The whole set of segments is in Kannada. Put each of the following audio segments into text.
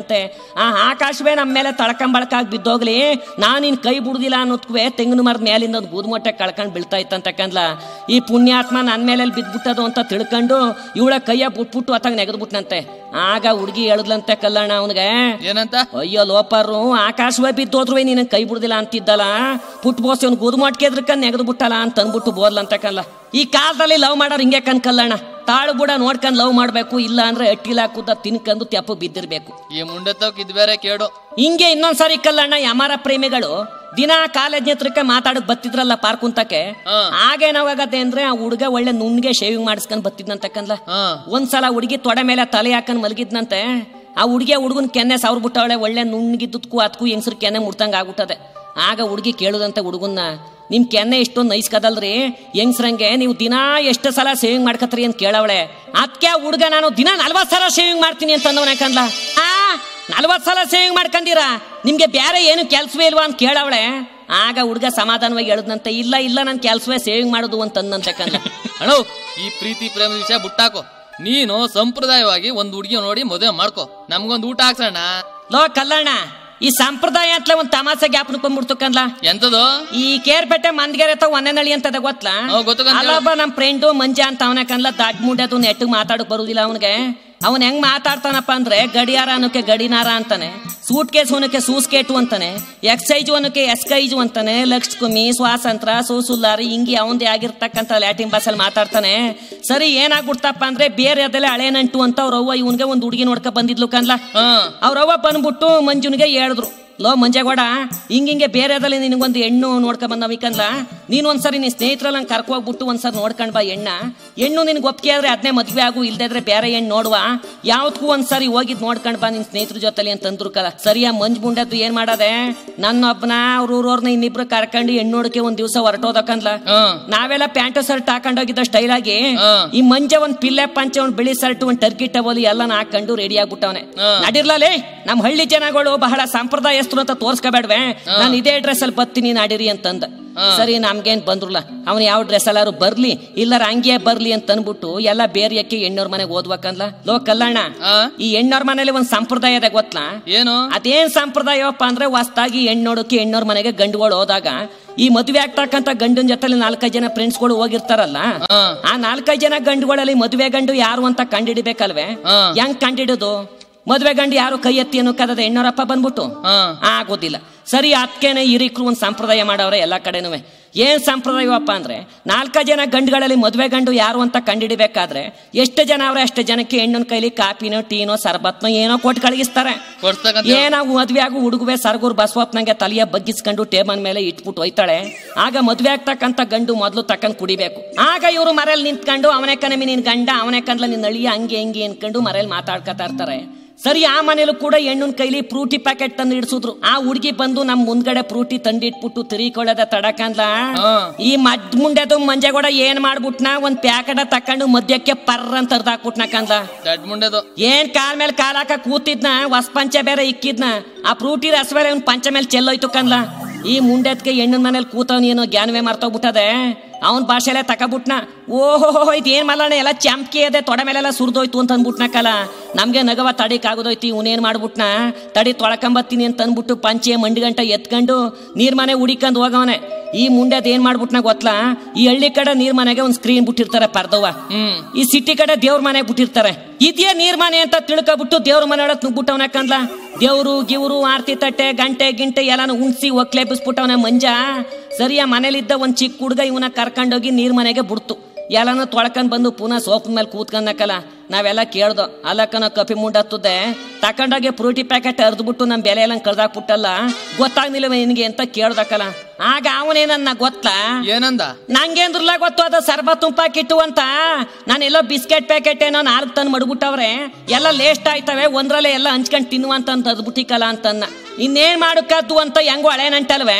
ಅಂತೆ ಆ ಆಕಾಶವೇ ನಮ್ಮ ಮೇಲೆ ತಳ್ಕೊಂಬಳಕಾಗಿ ಬಿದ್ದೋಗ್ಲಿ ನಾನು ಇನ್ ಕೈ ಬಿಡುದಿಲ್ಲ ಅನ್ನೋದ್ಕುವೆ ತೆಂಗಿನ ಮರದ ಮೇಲಿಂದ ಒಂದು ಬೂದ್ಮೊಟ್ಟೆ ಕಳ್ಕೊಂಡು ಬೀಳ್ತಾ ಇತ್ತಂತಕ್ಕಂದ್ಲ ಈ ಪುಣ್ಯಾತ್ಮ ನನ್ನ ಮೇಲೆ ಬಿದ್ಬಿಟ್ಟದು ಅಂತ ತಿಳ್ಕೊಂಡು ಇವಳ ಕೈಯ ಬಿಟ್ಬಿಟ್ಟು ಅತ್ತಾಗ ನೆಗೆದ್ಬಿಟ್ನಂತೆ ಆಗ ಹುಡುಗಿ ಹೇಳಿದ್ಲಂತೆ ಕಲ್ಲಣ್ಣ ಅವನಿಗೆ ಏನಂತ ಅಯ್ಯೋ ಲೋಪರು ಆಕಾಶವೇ ಬಿದ್ದೋದ್ರು ನೀನು ಕೈ ಬಿಡುದಿಲ್ಲ ಅಂತಿದ್ದಲ್ಲ ಪುಟ್ ಬೋಸ್ ಅವ್ನು ಗುದ್ಮಟ್ಕೆ ಎದ್ರಕಂದ್ ನೆಗೆದು ಬಿಟ್ಟಲ್ಲ ಅಂತ ಅಂದ್ಬಿಟ್ಟು ಬೋದ್ಲಂತಕ್ಕಲ್ಲ ಈ ಕಾಲದಲ್ಲಿ ಲವ್ ಮಾಡೋರು ಹಿಂಗೆ ಕನ್ಕಲ್ಲಣ್ಣ ತಾಳು ಬುಡ ನೋಡ್ಕೊಂಡ್ ಲವ್ ಮಾಡ್ಬೇಕು ಇಲ್ಲ ಅಂದ್ರೆ ಅಟ್ಟಿಲ ಕೂತ ತಿನ್ಕಂದು ತೆಪ್ಪ ಬಿದ್ದಿರ್ಬೇಕು ಈ ಮುಂಡತ್ತವ್ಕ್ ಇದ್ ಬೇರೆ ಕೇಡು ಹಿಂಗೆ ಇನ್ನೊಂದ್ಸರಿ ಕಲ್ಲಣ್ಣ ಯಮಾರ ಪ್ರೇಮಿಗಳು ದಿನ ಕಾಲೇಜ್ ಹತ್ರಕ್ಕೆ ಮಾತಾಡಕ್ ಬತ್ತಿದ್ರಲ್ಲ ಪಾರ್ಕ್ ಕುಂತಕ್ಕೆ ಹಾ. ಆಗೇನಾವಾಗತ್ತೆ ಅಂದ್ರೆ ಆ ಹುಡುಗ ಒಳ್ಳೆ ನುಣ್ಗೆ ಶೇವಿಂಗ್ ಮಾಡಿಸ್ಕೊಂಡ್ ಬತ್ತಿದ್ನಂತಕ್ಕಂದ್ಲ ಹಾ ಒಂದ್ಸಲ ಹುಡುಗಿ ತೊಡೆ ಮೇಲೆ ತಲೆ ಹಾಕೊಂಡ್ ಮಲಗಿದ್ನಂತೆ ಆ ಹುಡುಗಿಯ ಹುಡುಗನ್ ಕೆನ್ನೆ ಸಾವಿರ ಬಿಟ್ಟವಳೆ ಒಳ್ಳೆ ನುಣ್ಗಿದ್ದಕ್ಕೂ ಅದಕ್ಕೂ ಹೆಂಗ್ಸ್ರ ಕೆನ್ನೆ ಮುಡ್ತಂಗ ಆಗ್ಬಿಟ್ಟದೆ ಆಗ ಹುಡುಗಿ ಕೇಳುದಂತೆ ಹುಡುಗನ್ನ ನಿಮ್ ಕೆನ್ನೆ ಇಷ್ಟೊಂದು ನೈಸ್ಕದಲ್ರಿ ಹೆಂಗ್ಸ್ರಂಗೆ ನೀವು ದಿನಾ ಎಷ್ಟು ಸಲ ಸೇವಿಂಗ್ ಮಾಡ್ಕತ್ರಿ ಅಂತ ಕೇಳವಳೆ ಅದಕ್ಕೆ ಹುಡುಗ ನಾನು ದಿನ ನಲ್ವತ್ ಸಲ ಸೇವಿಂಗ್ ಮಾಡ್ತೀನಿ ಅಂತ ಅಂದವನ ಯಾಕಂದ್ಲ ಆ ನಲ್ವತ್ ಸಲ ಸೇವಿಂಗ್ ಮಾಡ್ಕಂದಿರಾ ನಿಮ್ಗೆ ಬೇರೆ ಏನು ಕೆಲ್ಸವೇ ಇಲ್ವಾ ಅಂತ ಕೇಳವಳೆ ಆಗ ಹುಡುಗ ಸಮಾಧಾನವಾಗಿ ಹೇಳದ್ನಂತೆ ಇಲ್ಲ ಇಲ್ಲ ನನ್ ಕೆಲ್ಸವೇ ಸೇವಿಂಗ್ ಮಾಡೋದು ಅಂತ ಅಂದಂತೆ ಕಂದ ಅಣ್ಣ ಈ ಪ್ರೀತಿ ಪ್ರೇಮ ವಿಷಯ ಬುಟ್ಟಾಕೋ ನೀನು ಸಂಪ್ರದಾಯವಾಗಿ ಒಂದ್ ಹುಡುಗಿ ನೋಡಿ ಮದುವೆ ಮಾಡ್ಕೋ ನಮ್ಗೊಂದ್ ಊಟ ಹಾಕ್ಸಣ್ಣ ಲೋ ಕಲ್ಲಣ್ಣ ಈ ಸಂಪ್ರದಾಯ ಅಂತಲೇ ಒಂದ್ ತಮಾಸೆ ಜ್ಞಾಪನ ಬಂದ್ಬಿಡ್ತು ಕಂದ್ಲ ಎಂತದು ಈ ಕೇರ್ಪೇಟೆ ಮಂದ್ಗೆರೆ ಅಥವಾ ಒಂದೆನಳಿ ಅಂತದ ಗೊತ್ತಲ್ಲ ಹ್ಮ್, ಗೊತ್ತು ಕಂದ. ಅಲ್ಲೊಬ್ಬ ನಮ್ ಫ್ರೆಂಡು ಮಂಜ ಅಂತ ಅವನ ಕನ್ಲ ದಡ್ ಮುಂಡದು ನೆಟ್ಟು ಮಾತಾಡಕ್ ಬರುದಿಲ್ಲ ಅವನಿಗೆ ಅವನ್ ಹೆಂಗ್ ಮಾತಾಡ್ತಾನಪ್ಪ ಅಂದ್ರೆ ಗಡಿಯಾರ ಅನ್ನೋಕೆ ಗಡಿನಾರ ಅಂತಾನೆ ಸೂಟ್ ಕೇಸ್ ಅನ್ನೋಕೆ ಸೂಸ್ಕೇಟು ಅಂತಾನೆ ಎಕ್ಸೈಜು ಅನ್ನೋಕೆ ಎಸ್ಕೈಜು ಅಂತಾನೆ ಲಕ್ಷ್ಮಿ ಸ್ವಾತಂತ್ರ್ಯ ಸೂಸುಲ್ಲಾರಿ ಹಿಂಗೆ ಅವಂದೇ ಆಗಿರ್ತಕ್ಕಂಥ ಲ್ಯಾಟಿನ್ ಭಾಷೆಯಲ್ಲಿ ಮಾತಾಡ್ತಾನೆ ಸರಿ ಏನಾಗ್ಬಿಡ್ತಪ್ಪ ಅಂದ್ರೆ ಬೇರೆ ಅದೆಲ್ಲ ಹಳೆ ನಂಟು ಅಂತ ಅವ್ರ ಅವ್ವ ಇವನ್ಗೆ ಒಂದು ಹುಡುಗಿ ನೋಡ್ಕ ಬಂದಿದ್ಲು ಕನ್ಲ ಹಾ ಅವ್ರವ್ವ ಬಂದ್ಬಿಟ್ಟು ಮಂಜುನಿಗೆ ಹೇಳಿದ್ರು ಲೋ ಮಂಜೇಗೌಡ ಹಿಂಗಿಂಗೆ ಬೇರೆದಲ್ಲಿ ನಿನಗೊಂದು ಹೆಣ್ಣು ನೋಡ್ಕೊಂಡ್ ಬಂದವಿಕಂದ್ಲ ನೀನು ಒಂದ್ಸರಿ ನಿನ್ ಸ್ನೇಹಿತರಲ್ಲಿ ನಂಗೆ ಕರ್ಕೊ ಹೋಗ್ಬಿಟ್ಟು ಒಂದ್ಸರಿ ನೋಡ್ಕೊಂಡ್ ಬಾ ಹೆಣ್ಣ ಹೆಣ್ಣು ನಿನ್ಗೆ ಒಪ್ಪಿಗೆ ಆದ್ರೆ ಅದನ್ನೇ ಮದ್ವೆ ಆಗು ಇಲ್ದೇ ಇದ್ರೆ ಬೇರೆ ಹೆಣ್ಣು ನೋಡುವ ಯಾವ್ದಕ್ಕೂ ಒಂದ್ಸರಿ ಹೋಗಿದ್ ನೋಡ್ಕೊಂಡ್ ಬಾ ನಿನ್ ಸ್ನೇಹಿತರ ಜೊತೆಲಿ ಅಂತ ಅಂದ್ರು ಕಲ ಸರಿಯಾ ಮಂಜ್ ಮುಂಡದ್ದು ಏನ್ ಮಾಡದೆ ನನ್ನೊಬ್ನ ಅವ್ರ ಊರವ್ರನ್ನ ಇನ್ನಿಬ್ರು ಕರ್ಕೊಂಡು ಹೆಣ್ಣು ನೋಡಕ್ಕೆ ಒಂದ್ ದಿವಸ ಹೊರಟೋದಕ್ಕಂದ್ಲ ಹಾ ನಾವೆಲ್ಲ ಪ್ಯಾಂಟ್ ಶರ್ಟ್ ಹಾಕೊಂಡೋಗಿದ್ದ ಸ್ಟೈಲ್ ಆಗಿ ಹಾ. ಈ ಮಂಜ ಒಂದ್ ಪಿಲ್ಲೆ ಪಂಚ ಒಂದ್ ಬಿಳಿ ಶರ್ಟ್ ಒಂದ್ ಟರ್ಕಿ ಟವಲಿ ಎಲ್ಲ ಹಾಕೊಂಡು ರೆಡಿ ಆಗ್ಬಿಟ್ಟವನೆ ಹಾ. ನಡಿರ್ಲೇ ನಮ್ ಹಳ್ಳಿ ಜನಗಳು ಬಹಳ ಸಂಪ್ರದಾಯಸ್ಥರು ಅಂತ ತೋರ್ಸ್ಕೋಬೇಡ್ವೆ ನಾನು ಇದೇ ಡ್ರೆಸ್ ಅಲ್ಲಿ ಬತ್ತೀನಿ ನಡೀರಿ ಅಂತಂದ ಹಾ. ಸರಿ ನಮ್ಗೇನ್ ಬಂದ್ರಲ್ಲ ಅವನ್ ಯಾವ ಡ್ರೆಸ್ ಎಲ್ಲಾರು ಬರ್ಲಿ ಇಲ್ಲರ ಹಂಗೆ ಬರ್ಲಿ ಅಂತ ಅನ್ಬಿಟ್ಟು ಎಲ್ಲ ಬೇರೆಯಕ್ಕೆ ಹೆಣ್ಣವ್ರ ಮನೆಗೆ ಓದ್ಬೇಕಂದ್ಲ ಲೋ ಕಲ್ಲಣ್ಣ ಆ ಈ ಹೆಣ್ಣವ್ರ ಮನೇಲಿ ಒಂದ್ ಸಂಪ್ರದಾಯ ಇದೆ ಗೊತ್ತಾ ಏನು ಅದೇನ್ ಸಂಪ್ರದಾಯವಪ್ಪ ಅಂದ್ರೆ ಹೊಸ್ದಾಗಿ ಹೆಣ್ಣು ನೋಡೋಕೆ ಹೆಣ್ಣೋರ್ ಮನೆಗೆ ಗಂಡುಗಳು ಹೋದಾಗ ಈ ಮದುವೆ ಆಗ್ತಕ್ಕಂತ ಗಂಡನ ಜೊತೆಲಿ ನಾಲ್ಕೈದು ಜನ ಫ್ರೆಂಡ್ಸ್ಗಳು ಹೋಗಿರ್ತಾರಲ್ಲ ಹಾ ಆ ನಾಲ್ಕೈದು ಜನ ಗಂಡುಗಳಲ್ಲಿ ಮದುವೆ ಗಂಡು ಯಾರು ಅಂತ ಕಂಡಿಡಿಬೇಕಲ್ವೇ ಹಾ. ಹೆಂಗ್ ಕಂಡಿಡೋದು ಮದುವೆ ಗಂಡು ಯಾರು ಕೈ ಎತ್ತಿ ಅನ್ನೋಕ್ಕದ ಹೆಣ್ಣೋರಪ್ಪ ಬಂದ್ಬಿಟ್ಟು ಹಾ ಆಗೋದಿಲ್ಲ ಸರಿ ಅದಕ್ಕೇನೆ ಹಿರಿಕರು ಒಂದು ಸಂಪ್ರದಾಯ ಮಾಡವ್ರೆ ಎಲ್ಲ ಕಡೆನೂ ಏನ್ ಸಂಪ್ರದಾಯವಪ್ಪ ಅಂದ್ರೆ ನಾಲ್ಕು ಜನ ಗಂಡುಗಳಲ್ಲಿ ಮದುವೆ ಗಂಡು ಯಾರು ಅಂತ ಕಂಡಿಡಿಬೇಕಾದ್ರೆ ಎಷ್ಟು ಜನ ಅವ್ರೆ ಅಷ್ಟು ಜನಕ್ಕೆ ಹೆಣ್ಣನ ಕೈಲಿ ಕಾಪಿನೋ ಟೀನೋ ಸರ್ಬತ್ನೋ ಏನೋ ಕೊಟ್ಟು ಕಳಗಿಸ್ತಾರೆ ಕೊಡ್ಸ್ತಕ್ಕಂತ ಏನಾಗು ಮದ್ವೆ ಆಗು ಹುಡುಗುವೆ ಸರ್ಗೂರ್ ಬಸವಪ್ಪನಂಗೆ ತಲೆಯ ಬಗ್ಗಿಸ್ಕೊಂಡು ಟೇಬಲ್ ಮೇಲೆ ಇಟ್ಬಿಟ್ಟು ಹೋಯ್ತಾಳೆ ಆಗ ಮದ್ವೆ ಆಗ್ತಕ್ಕಂತ ಗಂಡು ಮೊದಲು ತಕ್ಕಂಡ್ ಕುಡಿಬೇಕು ಆಗ ಇವರು ಮರೇಲಿ ನಿಂತ್ಕೊಂಡು ಅವನೇ ಕನಮಿ ನಿನ್ ಗಂಡ ಅವನೇ ಕಂದ್ಲ ನಿನ್ನ ಅಳಿಯ ಹಂಗೆ ಹಿಂಗೆ ಅನ್ಕೊಂಡು ಮರೇಲಿ ಮಾತಾಡ್ಕೊತಾ ಇರ್ತಾರೆ ಸರಿ ಆ ಮನೇಲೂ ಕೂಡ ಹೆಣ್ಣನ್ ಕೈಲಿ ಫ್ರೂಟಿ ಪ್ಯಾಕೆಟ್ ತಂದು ಇಡ್ಸಿದ್ರು ಆ ಹುಡುಗಿ ಬಂದು ನಮ್ ಮುಂದ್ಗಡೆ ಫ್ರೂಟಿ ತಂದಿಟ್ಬಿಟ್ಟು ತಿರಿಕೊಳ್ಳದ ತಡಕಂದ್ಲ ಹಾ. ಈ ಮದ್ ಮುಂಡೆದು ಮಂಜೆಗೂಡ ಏನ್ ಮಾಡ್ಬಿಟ್ನ ಒಂದ್ ಪ್ಯಾಕೆಟ್ ತಕೊಂಡು ಮದ್ಯಕ್ಕೆ ಪರ್ರ ಅಂತ ಅರ್ದಾಕ್ಬಿಟ್ನ ಕಂದ್ಲ ದಡ್ ಮುಂಡೆದು ಏನ್ ಕಾಲ್ ಮೇಲೆ ಕಾಲ್ ಹಾಕ ಕೂತಿದ್ನ ಹೊಸ ಪಂಚ ಬೇರೆ ಇಕ್ಕಿದ್ನ ಆ ಫ್ರೂಟಿ ರಸ ಬೇರೆ ಅವ್ನ್ ಪಂಚ ಮೇಲೆ ಚೆಲ್ಲೋಯ್ತು ಕನ್ಲ ಈ ಮುಂಡೆತ್ಗೆ ಹೆಣ್ಣನ ಮನೇಲಿ ಕೂತವ್ನ ಏನೋ ಜ್ಞಾನವೇ ಮರ್ತೋಗ್ಬಿಟ್ಟದೆ ಅವನ್ ಭಾಷೆಲೆ ತಕಬಿಟ್ನ ಓಹೋ ಇದೇನ್ ಮಲ್ಲಣ್ಣ ಎಲ್ಲ ಚಾಂಪ್ಕಿ ಅದೆ ತೊಡೆ ಮೇಲೆಲ್ಲ ಸುರಿದೋಯ್ತು ಅಂತ ಅಂದ್ಬಿಟ್ನಕಲ್ಲ ನಮ್ಗೆ ನಗವ ತಡಿಕ್ ಆಗೋದೋಯ್ತು ಇವನೇನ್ ಮಾಡ್ಬಿಟ್ನ ತಡಿ ತೊಳ್ಕೊಂಬತ್ತೀನಿ ಅಂತ ಅಂದ್ಬಿಟ್ಟು ಪಂಚೆ ಮಂಡಿಗಂಟ ಎತ್ಕೊಂಡು ನೀರ್ ಮನೆ ಹುಡಿಕೊಂಡು ಹೋಗವನೆ ಈ ಮುಂಡೆದ್ ಏನ್ ಮಾಡ್ಬಿಟ್ನ ಗೊತ್ತಾ ಈ ಹಳ್ಳಿ ಕಡೆ ನೀರ್ ಮನೆಗೆ ಒಂದ್ ಸ್ಕ್ರೀನ್ ಬಿಟ್ಟಿರ್ತಾರೆ ಪರ್ದವ ಹ್ಮ್ ಈ ಸಿಟಿ ಕಡೆ ದೇವ್ರ ಮನೆ ಬಿಟ್ಟಿರ್ತಾರೆ ಇದೇ ನೀರ್ ಮನೆ ಅಂತ ತಿಳ್ಕೊಬಿಟ್ಟು ದೇವ್ರ ಮನೆ ಒಳಗ್ ನುಗ್ಬಿಟ್ಟವನ ಕಂದ್ಲ ದೇವ್ರು ಗಿವ್ರು ಆರ್ತಿ ತಟ್ಟೆ ಗಂಟೆ ಗಿಂಟೆ ಎಲ್ಲಾನು ಉಣ್ಸಿ ಒಕ್ಲೆಬ್ಬಿಸ್ಬಿಟ್ಟವನ ಮಂಜ ಸರಿಯ ಮನೇಲಿದ್ದ ಒಂದ್ ಚಿಕ್ಕ ಹುಡುಗ ಇವನ ಕರ್ಕೊಂಡೋಗಿ ನೀರ್ ಮನೆಗೆ ಬಿಡ್ತು ಎಲ್ಲಾನು ತೊಳ್ಕೊಂಡ್ ಬಂದು ಪುನಃ ಸೋಫ್ ಮೇಲೆ ಕೂತ್ಕೊಂಡಕಲ್ಲ ನಾವೆಲ್ಲ ಕೇಳ್ದೋ ಅಲ್ಲಕ್ಕನ ಕಪಿ ಮುಂಡತ್ತದೆ ತಕೊಂಡೋಗಿ ಫ್ರೂಟಿ ಪ್ಯಾಕೆಟ್ ಅರ್ದ್ಬಿಟ್ಟು ನಮ್ ಬೆಲೆ ಎಲ್ಲ ಕಳ್ದಾಕ್ಬಿಟ್ಟಲ್ಲ ಗೊತ್ತಾಗ್ನಿಲ್ಲ ನಿನಗೆ ಅಂತ ಕೇಳ್ದಕ್ಕಲ್ಲ ಆಗ ಅವನೇನನ್ನ ಗೊತ್ತಾ ಏನಂದ ನಂಗೇಂದ್ರಲ್ಲ ಗೊತ್ತು ಅದು ಸರ್ಬ ತುಂಬ ಕಿಟ್ಟು ಅಂತ ನಾನೆಲ್ಲೋ ಬಿಸ್ಕೆಟ್ ಪ್ಯಾಕೆಟ್ ಏನೋ ನಾಲ್ಕು ತಂದು ಮಡ್ಬಿಟ್ಟವ್ರೆ ಎಲ್ಲ ಲೇಸ್ಟ್ ಆಯ್ತವೆ ಒಂದ್ರಲ್ಲೇ ಎಲ್ಲ ಹಂಚ್ಕೊಂಡು ತಿನ್ನುವಂತ ಅಂತ ಅದ್ಬಿಟ್ಟಿಕಲ್ಲ ಅಂತನ್ನ ಇನ್ನೇನ್ ಮಾಡಕ್ಕದ್ದು ಅಂತ ಹೆಂಗೋ ಹಳೆ ನಂಟಲ್ವೇ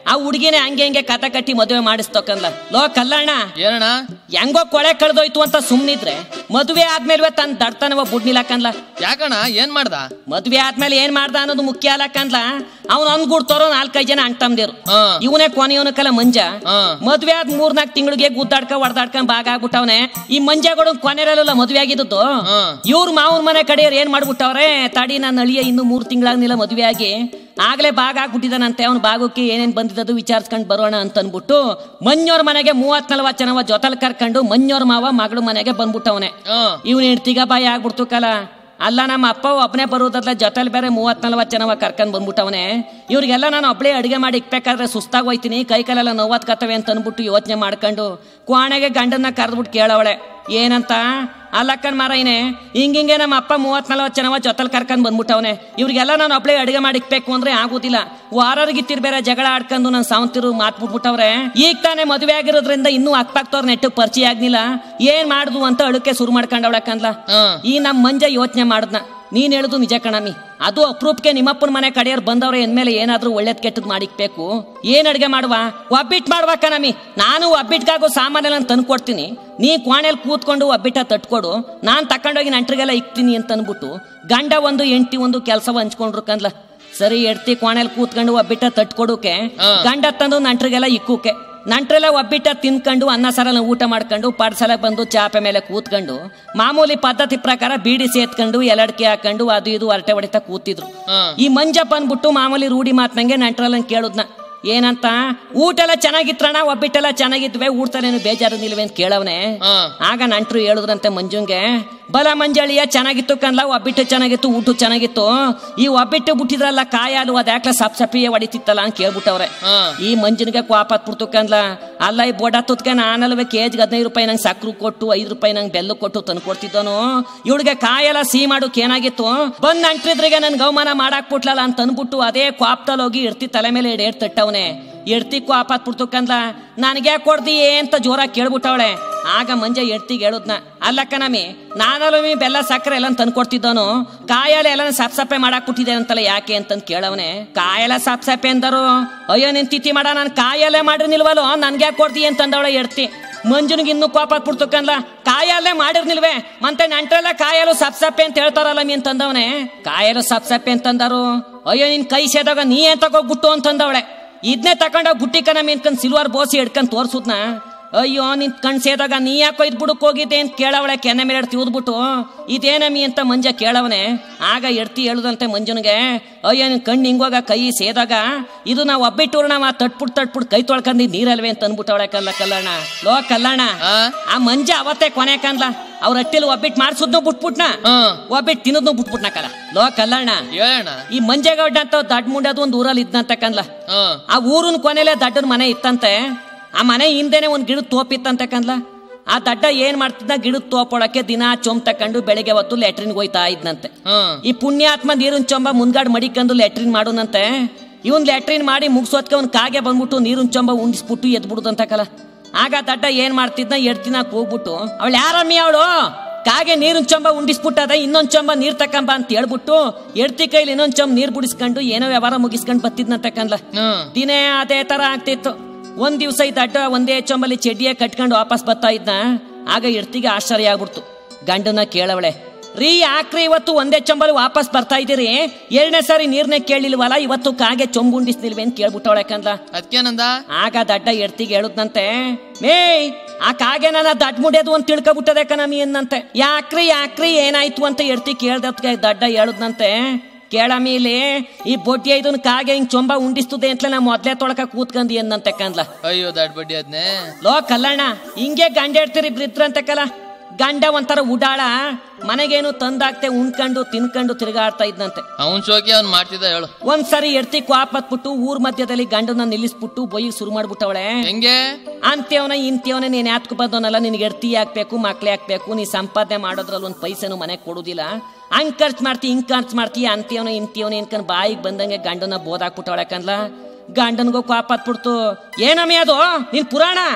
ಆ ಹುಡುಗಿನೇ ಹಂಗೆ ಹಂಗೆ ಕಥ ಕಟ್ಟಿ ಮದುವೆ ಮಾಡಿಸ್ತೋಕಂದ್ಲ ಲೋ ಕಲ್ಲಣ್ಣ ಏನಣ್ಣ ಹೆಂಗೋ ಕೊಳೆ ಕಳೆದೋಯ್ತು ಅಂತ ಸುಮ್ನಿದ್ರೆ ಮದುವೆ ಆದ್ಮೇಲೆ ತನ್ನ ದಡ್ತನವ ಬುಡ್ನಿಲಕ್ಕಂದ್ಲ ಯಾಕಣ್ಣ ಏನ್ ಮಾಡ್ದ ಮದ್ವೆ ಆದ್ಮೇಲೆ ಏನ್ ಮಾಡ್ದ ಅನ್ನೋದು ಮುಖ್ಯ ಅಲ್ಲಕ್ಕಂದ್ಲ ಅವ್ನು ಅಂದ್ಗುಡ್ತಾರೋ ನಾಲ್ಕೈದು ಜನ ಅಣ್ತಮ್ದಿರು ಹಾ ಇವನೇ ಕೊನೆಯವನಕ್ಕಲ್ಲ ಮಂಜ ಹಾ ಮದ್ವೆ ಆದ್ ಮೂರ್ನಾಲ್ಕು ತಿಂಗಳಿಗೆ ಗುದ್ದಾಡ್ಕ ಹೊಡ್ದಾಡ್ಕೊಂಡ್ ಬಾಗ ಆಗ್ಬಿಟ್ಟವನೆ ಈ ಮಂಜಗಳು ಕೊನೆರಲ್ಲ ಮದ್ವೆ ಆಗಿದ್ದು ಹಾ ಇವ್ರ ಮಾವನ ಮನೆ ಕಡೆಯವ್ರು ಏನ್ ಮಾಡ್ಬಿಟ್ಟವ್ರೆ ತಡಿ ನನ್ನ ಅಳಿಯ ಇನ್ನು ಮೂರ್ ತಿಂಗಳಾಗ್ನಿಲ್ಲ ಮದ್ವೆ ಆಗಿ ಆಗ್ಲೇ ಬಾಗ ಆಗ್ಬಿಟ್ಟಿದಾನಂತೆ ಅವ್ನ ಬಾಗಕ್ಕೆ ಏನೇನ್ ಬಂದಿದ್ದು ವಿಚಾರಿಸ್ಕೊಂಡ್ ಬರೋಣ ಅಂತ ಅನ್ಬಿಟ್ಟು ಮಂಜೋರ್ ಮನೆಗೆ ಮೂವತ್ ನಲ್ವತ್ ಜನವ ಜೊತಲ್ ಕರ್ಕೊಂಡು ಮಂಜೋರ್ ಮಾವ ಮಗಳ ಮನೆಗೆ ಬಂದ್ಬಿಟ್ಟವನೆ ಹಾ ಇವ್ನ ಹೆಂಡ್ತಿಗ ಬಾಯಿ ಆಗ್ಬಿಡ್ತು ಕಲ ಅಲ್ಲ ನಮ್ಮ ಅಪ್ಪ ಒಬ್ಬನೇ ಬರೋದಲ್ಲ ಜೊತೆಲಿ ಬೇರೆ ಮೂವತ್ ನಲ್ವತ್ತು ಜನವ ಕರ್ಕೊಂಡ್ ಬಂದ್ಬಿಟ್ಟವನೆ ಇವ್ರಿಗೆಲ್ಲ ನಾನು ಒಬ್ಳೆ ಅಡುಗೆ ಮಾಡಿ ಇಕ್ಬೇಕಾದ್ರೆ ಸುಸ್ತಾಗಿ ಹೋಯ್ತೀನಿ ಕೈ ಕಾಲೆಲ್ಲ ನೋವತ್ ಕತ್ತವೆ ಅಂತ ಅನ್ಬಿಟ್ಟು ಯೋಚನೆ ಮಾಡ್ಕೊಂಡು ಕ್ವಾಣೆಗೆ ಗಂಡನ್ನ ಕರೆದ್ಬಿಟ್ಟು ಕೇಳವಳೆ ಏನಂತ ಅಲ್ಲಕ್ಕನ್ ಮಾರೈನೆ ಹಿಂಗಿಂಗೆ ನಮ್ಮ ಅಪ್ಪ ಮೂವತ್ ನಲ್ವತ್ತು ಜನವ ಜೊತೆಲಿ ಕರ್ಕೊಂಡ್ ಬಂದ್ಬಿಟ್ಟವನೆ ಇವ್ರಿಗೆಲ್ಲ ನಾನು ಒಬ್ಳೆ ಅಡುಗೆ ಮಾಡಿ ಇಕ್ಬೇಕು ಅಂದ್ರೆ ಆಗೋದಿಲ್ಲ ವಾರರಿಗಿತ್ತಿರ್ ಬೇರೆ ಜಗಳ ಆಡ್ಕೊಂಡು ನನ್ನ ಸಾವಂತಿರು ಮಾತ್ಬಿಟ್ಬಿಟ್ಟವ್ರೆ ಈಗ ತಾನೇ ಮದುವೆ ಆಗಿರೋದ್ರಿಂದ ಇನ್ನೂ ಅಕ್ಪಾಕ್ತವ್ರ ನೆಟ್ಟು ಪರಿಚಯ ಆಗ್ನಿಲ್ಲ ಏನ್ ಮಾಡುದು ಅಂತ ಅಳುಕೆ ಶುರು ಮಾಡ್ಕೊಂಡವಳಕ್ಕಂದ್ಲ ಹಾ ಈ ನಮ್ ಮಂಜ ಯೋಚನೆ ಮಾಡದ್ನ ನೀನ್ ಹೇಳುದು ನಿಜ ಕಣಮಿ ಅದು ಅಪ್ರೂಪ್ಗೆ ನಿಮ್ಮಪ್ಪನ ಮನೆ ಕಡೆಯವ್ರು ಬಂದವ್ರೆ ಎಂದ್ಮೇಲೆ ಏನಾದ್ರೂ ಒಳ್ಳೇದ್ ಕೆಟ್ಟದ್ ಮಾಡಿಕ್ಬೇಕು ಏನ್ ಅಡ್ಗೆ ಮಾಡುವ ಒಬ್ಬಿಟ್ ಮಾಡುವ ಕಣಮಿ ನಾನು ಒಬ್ಬಿಟ್ಗಾಗೋ ಸಾಮಾನೆಲ್ಲ ತಂದ್ಕೊಡ್ತೀನಿ ನೀ ಕ್ವಾಣೆಲ್ ಕೂತ್ಕೊಂಡು ಒಬ್ಬಿಟ್ಟ ತಟ್ಕೊಡು ನಾನ್ ತಕೊಂಡೋಗಿ ನಂಟ್ರಿಗೆಲ್ಲ ಇಕ್ತೀನಿ ಅಂತ ಅನ್ಬಿಟ್ಟು ಗಂಡ ಒಂದು ಎಂಟಿ ಒಂದು ಕೆಲಸ ಹಂಚ್ಕೊಂಡ್ರು ಕಂದ್ಲ ಸರಿ ಎಡ್ತಿ ಕ್ವಾಣೆಲ್ ಕೂತ್ಕೊಂಡು ಒಬ್ಬಿಟ್ಟ ತಟ್ಕೊಡುಕೆ ಹಾ. ಗಂಡ ತಂದು ನಂಟ್ರಿಗೆಲ್ಲ ಇಕ್ಕುಕೆ ನಂಟ್ರೆಲ್ಲ ಒಬ್ಬಿಟ್ಟ ತಿನ್ಕೊಂಡು ಅನ್ನ ಸಾರಲ್ಲ ಊಟ ಮಾಡ್ಕೊಂಡು ಪಾಠಶಾಲೆ ಬಂದು ಚಾಪೆ ಮೇಲೆ ಕೂತ್ಕೊಂಡು ಮಾಮೂಲಿ ಪದ್ಧತಿ ಪ್ರಕಾರ ಬೀಡಿ ಸೇತ್ಕೊಂಡು ಎಲಡ್ಕೆ ಹಾಕೊಂಡು ಅದು ಇದು ಹರಟೆ ಹೊಡಿತಾ ಕೂತಿದ್ರು ಹಾ ಈ ಮಂಜಪ್ಪ ಅಂದ್ಬಿಟ್ಟು ಮಾಮೂಲಿ ರೂಢಿ ಮಾತ್ನಂಗೆ ನಂಟ್ರಲ್ಲ ಕೇಳುದ್ನ ಏನಂತ ಊಟ ಎಲ್ಲ ಚೆನ್ನಾಗಿತ್ರಣ ಒಬ್ಬಿಟ್ಟೆಲ್ಲ ಚೆನ್ನಾಗಿದ್ವೆ ಊಟಲೇನು ಬೇಜಾರು ನಿಲ್ವೆ ಅಂತ ಕೇಳವನೆ ಹಾ ಆಗ ನಂಟ್ರು ಹೇಳಿದ್ರಂತೆ ಮಂಜುಂಗೆ ಬಲ ಮಂಜಳಿಯ ಚೆನ್ನಾಗಿತ್ತು ಕನ್ಲ ಒಬ್ಬಿಟ್ಟು ಚೆನ್ನಾಗಿತ್ತು ಊಟ ಚೆನ್ನಾಗಿತ್ತು ಈ ಒಬ್ಬಿಟ್ಟು ಬಿಟ್ಟಿದ್ರಲ್ಲ ಕಾಯಾಲು ಅದ್ಯಾಕ್ಲ ಸಪ್ ಸಪಿಯೇ ಹೊಡಿತಿತ್ತಲ್ಲ ಅಂತ ಕೇಳ್ಬಿಟ್ಟವ್ರೆ ಹಾ ಈ ಮಂಜನಿಗೆ ಕ್ವಾಪ ಹತ್ಬಿಡ್ತು ಕನ್ಲ ಅಲ್ಲ ಈ ಬೋಡ ತುತ್ಕೆ ನಾನಲ್ವೇ ಕೆಜಿಗೆ ಹದಿನೈದು ರೂಪಾಯಿ ನಂಗೆ ಸಕ್ರು ಕೊಟ್ಟು ಐದು ರೂಪಾಯಿ ನಂಗೆ ಬೆಲ್ಲ ಕೊಟ್ಟು ತಂದು ಕೊಡ್ತಿದ್ದನು ಇವಳಿಗೆ ಕಾಯೆಲ್ಲ ಸಿಹಿ ಮಾಡೋಕೆ ಏನಾಗಿತ್ತು ಬಂದ್ ಅಂಟ್ರಿದ್ರಿಗೆ ನನ್ಗೆ ಅವಮಾನ ಮಾಡಾಕ್ಬಿಟ್ಲಲ್ಲ ಅಂತ ಅನ್ಬಿಟ್ಟು ಅದೇ ಕ್ವಾಪ್ದಲ್ಲಿ ಹೋಗಿ ಇಡ್ತಿ ತಲೆ ಮೇಲೆ ಏಡ್ ತಟ್ಟವನೆ ಎಡ್ತಿ ಕ್ವಾಪ ಹತ್ಬಿಡ್ತು ಕನ್ಲ ನನಗೆ ಕೊಡ್ದಿ ಅಂತ ಜೋರಾಗಿ ಕೇಳ್ಬಿಟ್ಟವಳೆ ಆಗ ಮಂಜ ಎಡ್ತಿಗೆ ಹೇಳುದ್ನ ಅಲ್ಲ ಕಣಮಿ ನಾನಲ್ವೇ ಬೆಲ್ಲ ಸಕ್ಕರೆ ಎಲ್ಲ ತಂದು ಕೊಡ್ತಿದ್ದವನು ಕಾಯಲ್ಲ ಎಲ್ಲ ಸಪ್ ಸಪ್ಪೆ ಮಾಡಾಕ್ಬಿಟ್ಟಿದೆ ಅಂತಲ್ಲ ಯಾಕೆ ಅಂತಂದ್ ಕೇಳವನೆ ಕಾಯೆಲ್ಲ ಸಪ್ ಸಪ್ಪೆ ಅಂದರು ಅಯ್ಯೋ ನಿನ್ ತಿಥಿ ಮಾಡ ನಾನು ಕಾಯಲ್ಲೇ ಮಾಡ್ರಿ ನಿಲ್ವಲ್ಲೋ ನನ್ಗೆ ಯಾಕೆ ಕೊಡ್ತಿ ಅಂತಂದವಳೆ ಎಡ್ತಿ ಮಂಜುನಿಗೆ ಇನ್ನೂ ಕೋಪ ಹತ್ಬಿಡ್ತು ಕನ್ಲ ಕಾಯಲ್ಲೇ ಮಾಡಿರ್ನಿಲ್ವೇ ಮತ್ತೆ ನಂಟ್ರೆಲ್ಲ ಕಾಯಲು ಸಪ್ ಸಪ್ಪೆ ಅಂತ ಹೇಳ್ತಾರಲ್ಲ ಮೀನ್ ತಂದವನೆ ಕಾಯಲು ಸಪ್ ಸಪ್ಪೆ ಅಂತಂದರು ಅಯ್ಯೋ ನಿನ್ ಕೈ ಸೇದಾಗ ನೀ ಏನ್ ತಗೋಗ್ಬಿಟ್ಟು ಅಂತಂದವಳೆ ಇದನ್ನೇ ತಕೊಂಡೋಗಿ ಬುಟ್ಟಿ ಕಣ ಮೀನ್ಕಂಡ್ ಸಿಲ್ವರ್ ಬೋಸಿ ಹಿಡ್ಕೊಂಡ್ ತೋರ್ಸುದ್ನ ಅಯ್ಯೋ ನಿನ್ ಕಣ್ ಸೇದಾಗ ನೀ ಯಾಕೋ ಇದ್ ಬುಡಕ್ ಹೋಗಿದ್ದೆ ಅಂತ ಕೇಳವಳೆ ಕೆನೆ ಮೇಲೆ ತಿವ್ದ್ಬಿಟ್ಟು ಇದೇನಮ್ಮಿ ಅಂತ ಮಂಜ ಕೇಳವನೆ ಆಗ ಎಡ್ತಿ ಹೇಳುದಂತೆ ಮಂಜುನಿಗೆ ಅಯ್ಯೋ ನಿನ್ ಕಣ್ಣು ಹಿಂಗೋಗ ಕೈ ಸೇದಾಗ ಇದು ನಾವು ಒಬ್ಬಿಟ್ಟೂರ್ಣ ಮಾ ತಟ್ಬಿಟ್ ತಟ್ಬಿಟ್ ಕೈ ತೊಳ್ಕೊಂಡಿ ನೀರಲ್ವೇ ಅಂತ ಅನ್ಬಿಟ್ಟವಳೆ ಕಲ್ಲ ಕಲ್ಲಣ್ಣ ಲೋ ಕಲ್ಲಣ್ಣ ಹಾ ಆ ಮಂಜ ಅವತ್ತೇ ಕೊನೆ ಕಂದ್ಲ ಅವ್ರ ಹಟ್ಟಿಲ್ ಒಬ್ಬಿಟ್ಟು ಮಾಡ್ಸುದ್ನು ಬಿಟ್ಬಿಟ್ನ ಹಾ ಒಬ್ಬಿಟ್ಟು ತಿನ್ನೋದ್ನು ಬಿಟ್ಬಿಟ್ನ ಕಲ ಲೋ ಕಲ್ಲಣ್ಣ ಹೇಳಣ್ಣ ಈ ಮಂಜೇಗೌಡ ಅಂತ ದಡ್ಡ ಮುಂಡದು ಒಂದು ಊರಲ್ಲಿ ಇದ್ದಂತ ಕಂದ್ಲ ಹಾ ಆ ಊರಿನ ಕೊನೆಲೆ ದಡ್ಡನ ಮನೆ ಇತ್ತಂತೆ ಆ ಮನೆ ಹಿಂದೆನೆ ಒಂದ್ ಗಿಡದ ತೋಪಿತ್ತಂತೆ ಕಂದ್ಲ ಆ ದಡ್ಡ ಏನ್ ಮಾಡ್ತಿದ್ದ ಗಿಡದ ತೋಪೊಳಕ್ಕೆ ದಿನ ಚೊಂಬ್ ತಕೊಂಡು ಬೆಳಿಗ್ಗೆ ಹೊತ್ತು ಲೆಟ್ರಿನ್ ಹೋಯ್ತಾ ಇದ್ನಂತೆ ಹಾ ಈ ಪುಣ್ಯಾತ್ಮ ನೀರಿನ ಚೊಂಬ ಮುಂದ್ಗಾಡ್ ಮಡಿಕೊಂಡು ಲೆಟ್ರಿನ್ ಮಾಡೋನಂತೆ ಇವನ್ ಲೆಟ್ರಿನ್ ಮಾಡಿ ಮುಗಿಸೋದ್ಕೆ ಅವ್ನ್ ಕಾಗೆ ಬಂದ್ಬಿಟ್ಟು ನೀರಿನ ಚೊಂಬ ಉಂಡಿಸ್ಬಿಟ್ಟು ಎದ್ಬಿಡುದಂತ ಕಲ ಆಗ ದಡ್ಡ ಏನ್ ಮಾಡ್ತಿದ್ನ ಎಡ್ತಿನಾಕ್ ಹೋಗ್ಬಿಟ್ಟು ಅವಳು ಯಾರಮ್ಮಿ ಅವಳು ಕಾಗೆ ನೀರಿನ ಚೊಂಬ ಉಂಡಿಸ್ಬಿಟ್ಟದ ಇನ್ನೊಂದ್ ಚೊಂಬ ನೀರ್ ತಕ್ಕಂಬ ಅಂತ ಹೇಳ್ಬಿಟ್ಟು ಎಡ್ತಿ ಕೈಲಿ ಇನ್ನೊಂದ್ ಚೊಂಬ ನೀರ್ ಬಿಡಿಸ್ಕೊಂಡು ಏನೋ ವ್ಯವಹಾರ ಮುಗಿಸ್ಕೊಂಡು ಬತ್ತಿದ್ನಂತ ಕನ್ಲ ಹಾ ದಿನೇ ಅದೇ ತರ ಆಗ್ತಿತ್ತು ಒಂದ್ ದಿವ್ಸ ಈ ದಡ್ಡ ಒಂದೇ ಚೊಂಬಲಿ ಚೆಡ್ಡಿಯೇ ಕಟ್ಕೊಂಡು ವಾಪಸ್ ಬರ್ತಾ ಇದ್ನ ಆಗ ಎಡ್ತಿಗೆ ಆಶ್ಚರ್ಯ ಆಗ್ಬಿಡ್ತು ಗಂಡನ ಕೇಳವಳೆ ರೀ ಯಾಕ್ರಿ ಇವತ್ತು ಒಂದೇ ಚೊಂಬಲಿ ವಾಪಸ್ ಬರ್ತಾ ಇದ್ದೀರಿ ಎರಡನೇ ಸಾರಿ ನೀರ್ನೇ ಕೇಳಿಲ್ವಲ್ಲ ಇವತ್ತು ಕಾಗೆ ಚೊಂಬುಂಡಿಸ್ನಿಲ್ವೇ ಅಂತ ಕೇಳ್ಬಿಟ್ಟವಳೆ ಕಂದ ಅದಕ್ಕೇನಂದ ಆಗ ದಡ್ಡ ಎಡ್ತಿಗೆ ಹೇಳುದ್ನಂತೆ ಮೇ ಆ ಕಾಗೆ ನನ್ನ ದಡ್ಡ ಮುಡಿಯೋದು ಅಂತ ತಿಳ್ಕೊಬಿಟ್ಟದೆ ಕಣಮಿ ಅನ್ನಂತೆ ಯಾಕ್ರಿ ಯಾಕ್ರಿ ಏನಾಯ್ತು ಅಂತ ಎಡ್ತಿ ಕೇಳ್ದತ್ಗೆ ದಡ್ಡ ಹೇಳುದ್ನಂತೆ ಕೇಳಮಿ ಇಲ್ಲಿ ಈ ಬೊಟ್ಟಿ ಐದನ್ ಕಾಗೆ ಹಿಂಗ್ ಚೊಂಬ ಉಂಡಿಸ್ತದೆ ಅಂತಲೇ ನಾ ಮೊದ್ಲೇ ತೊಳಕ ಕೂತ್ಕಂದಿ ಅನ್ನಂತೆ ಕಂದ್ಲ ಅಯ್ಯೋ ದಡ್ ಬಡ್ಡಿ ಅದ್ನೇ ಲೋ ಕಲ್ಲಣ್ಣ ಹಿಂಗೆ ಗಂಡ ಹೇಳ್ತೀರಿ ಇಬ್ರಿದ್ರಂತೆ ಕಲ ಗಂಡ ಒಂಥರ ಉಡಾಳ ಮನೆಗೇನು ತಂದಾಕ್ತೆ ಉಣ್ಕೊಂಡು ತಿನ್ಕೊಂಡು ತಿರುಗಾಡ್ತಾ ಇದ್ನಂತೆ ಅವನ್ ಶೋಕಿ ಅವ್ನ್ ಮಾಡ್ತಿದ್ದ ಹೇಳು ಒಂದ್ಸರಿ ಎಡ್ತಿ ಕ್ವಾಪ್ ಹತ್ಬಿಟ್ಟು ಊರ್ ಮಧ್ಯದಲ್ಲಿ ಗಂಡನ ನಿಲ್ಲಿಸ್ಬಿಟ್ಟು ಬೊಯ್ಯಿಗೆ ಶುರು ಮಾಡ್ಬಿಟ್ಟವಳೆ ಹೆಂಗೆ ಅಂತ್ಯವನ ಇಂತ್ಯವನ ನೀನ್ ಯಾತ್ಕು ಬಂದವನಲ್ಲ ನಿನ್ಗೆ ಎಡ್ತಿ ಹಾಕ್ಬೇಕು ಮಕ್ಳೆ ಹಾಕ್ಬೇಕು ನೀ ಸಂಪಾದನೆ ಮಾಡೋದ್ರಲ್ಲಿ ಒಂದ್ ಪೈಸೆನು ಮನೆಗೆ ಕೊಡುದಿಲ್ಲ ಹಂಗ್ ಖರ್ಚು ಮಾಡ್ತಿ ಹಿಂಗ್ ಖರ್ಚು ಮಾಡ್ತಿ ಅಂತ್ಯವನ ಇಂತ್ಯವನ ಏನ್ಕಂದ್ ಬಾಯಿಗೆ ಬಂದಂಗೆ ಗಂಡನ ಬೋದಾಕ್ಬಿಟ್ಟವಳೆ ಕನ್ಲ ಗಂಡನ್ಗೂ ಕ್ವಾಪ್ ಹತ್ಬಿಡ್ತು ಏನಮ್ಮಿ ಅದು ನಿನ್ ಪುರಾಣ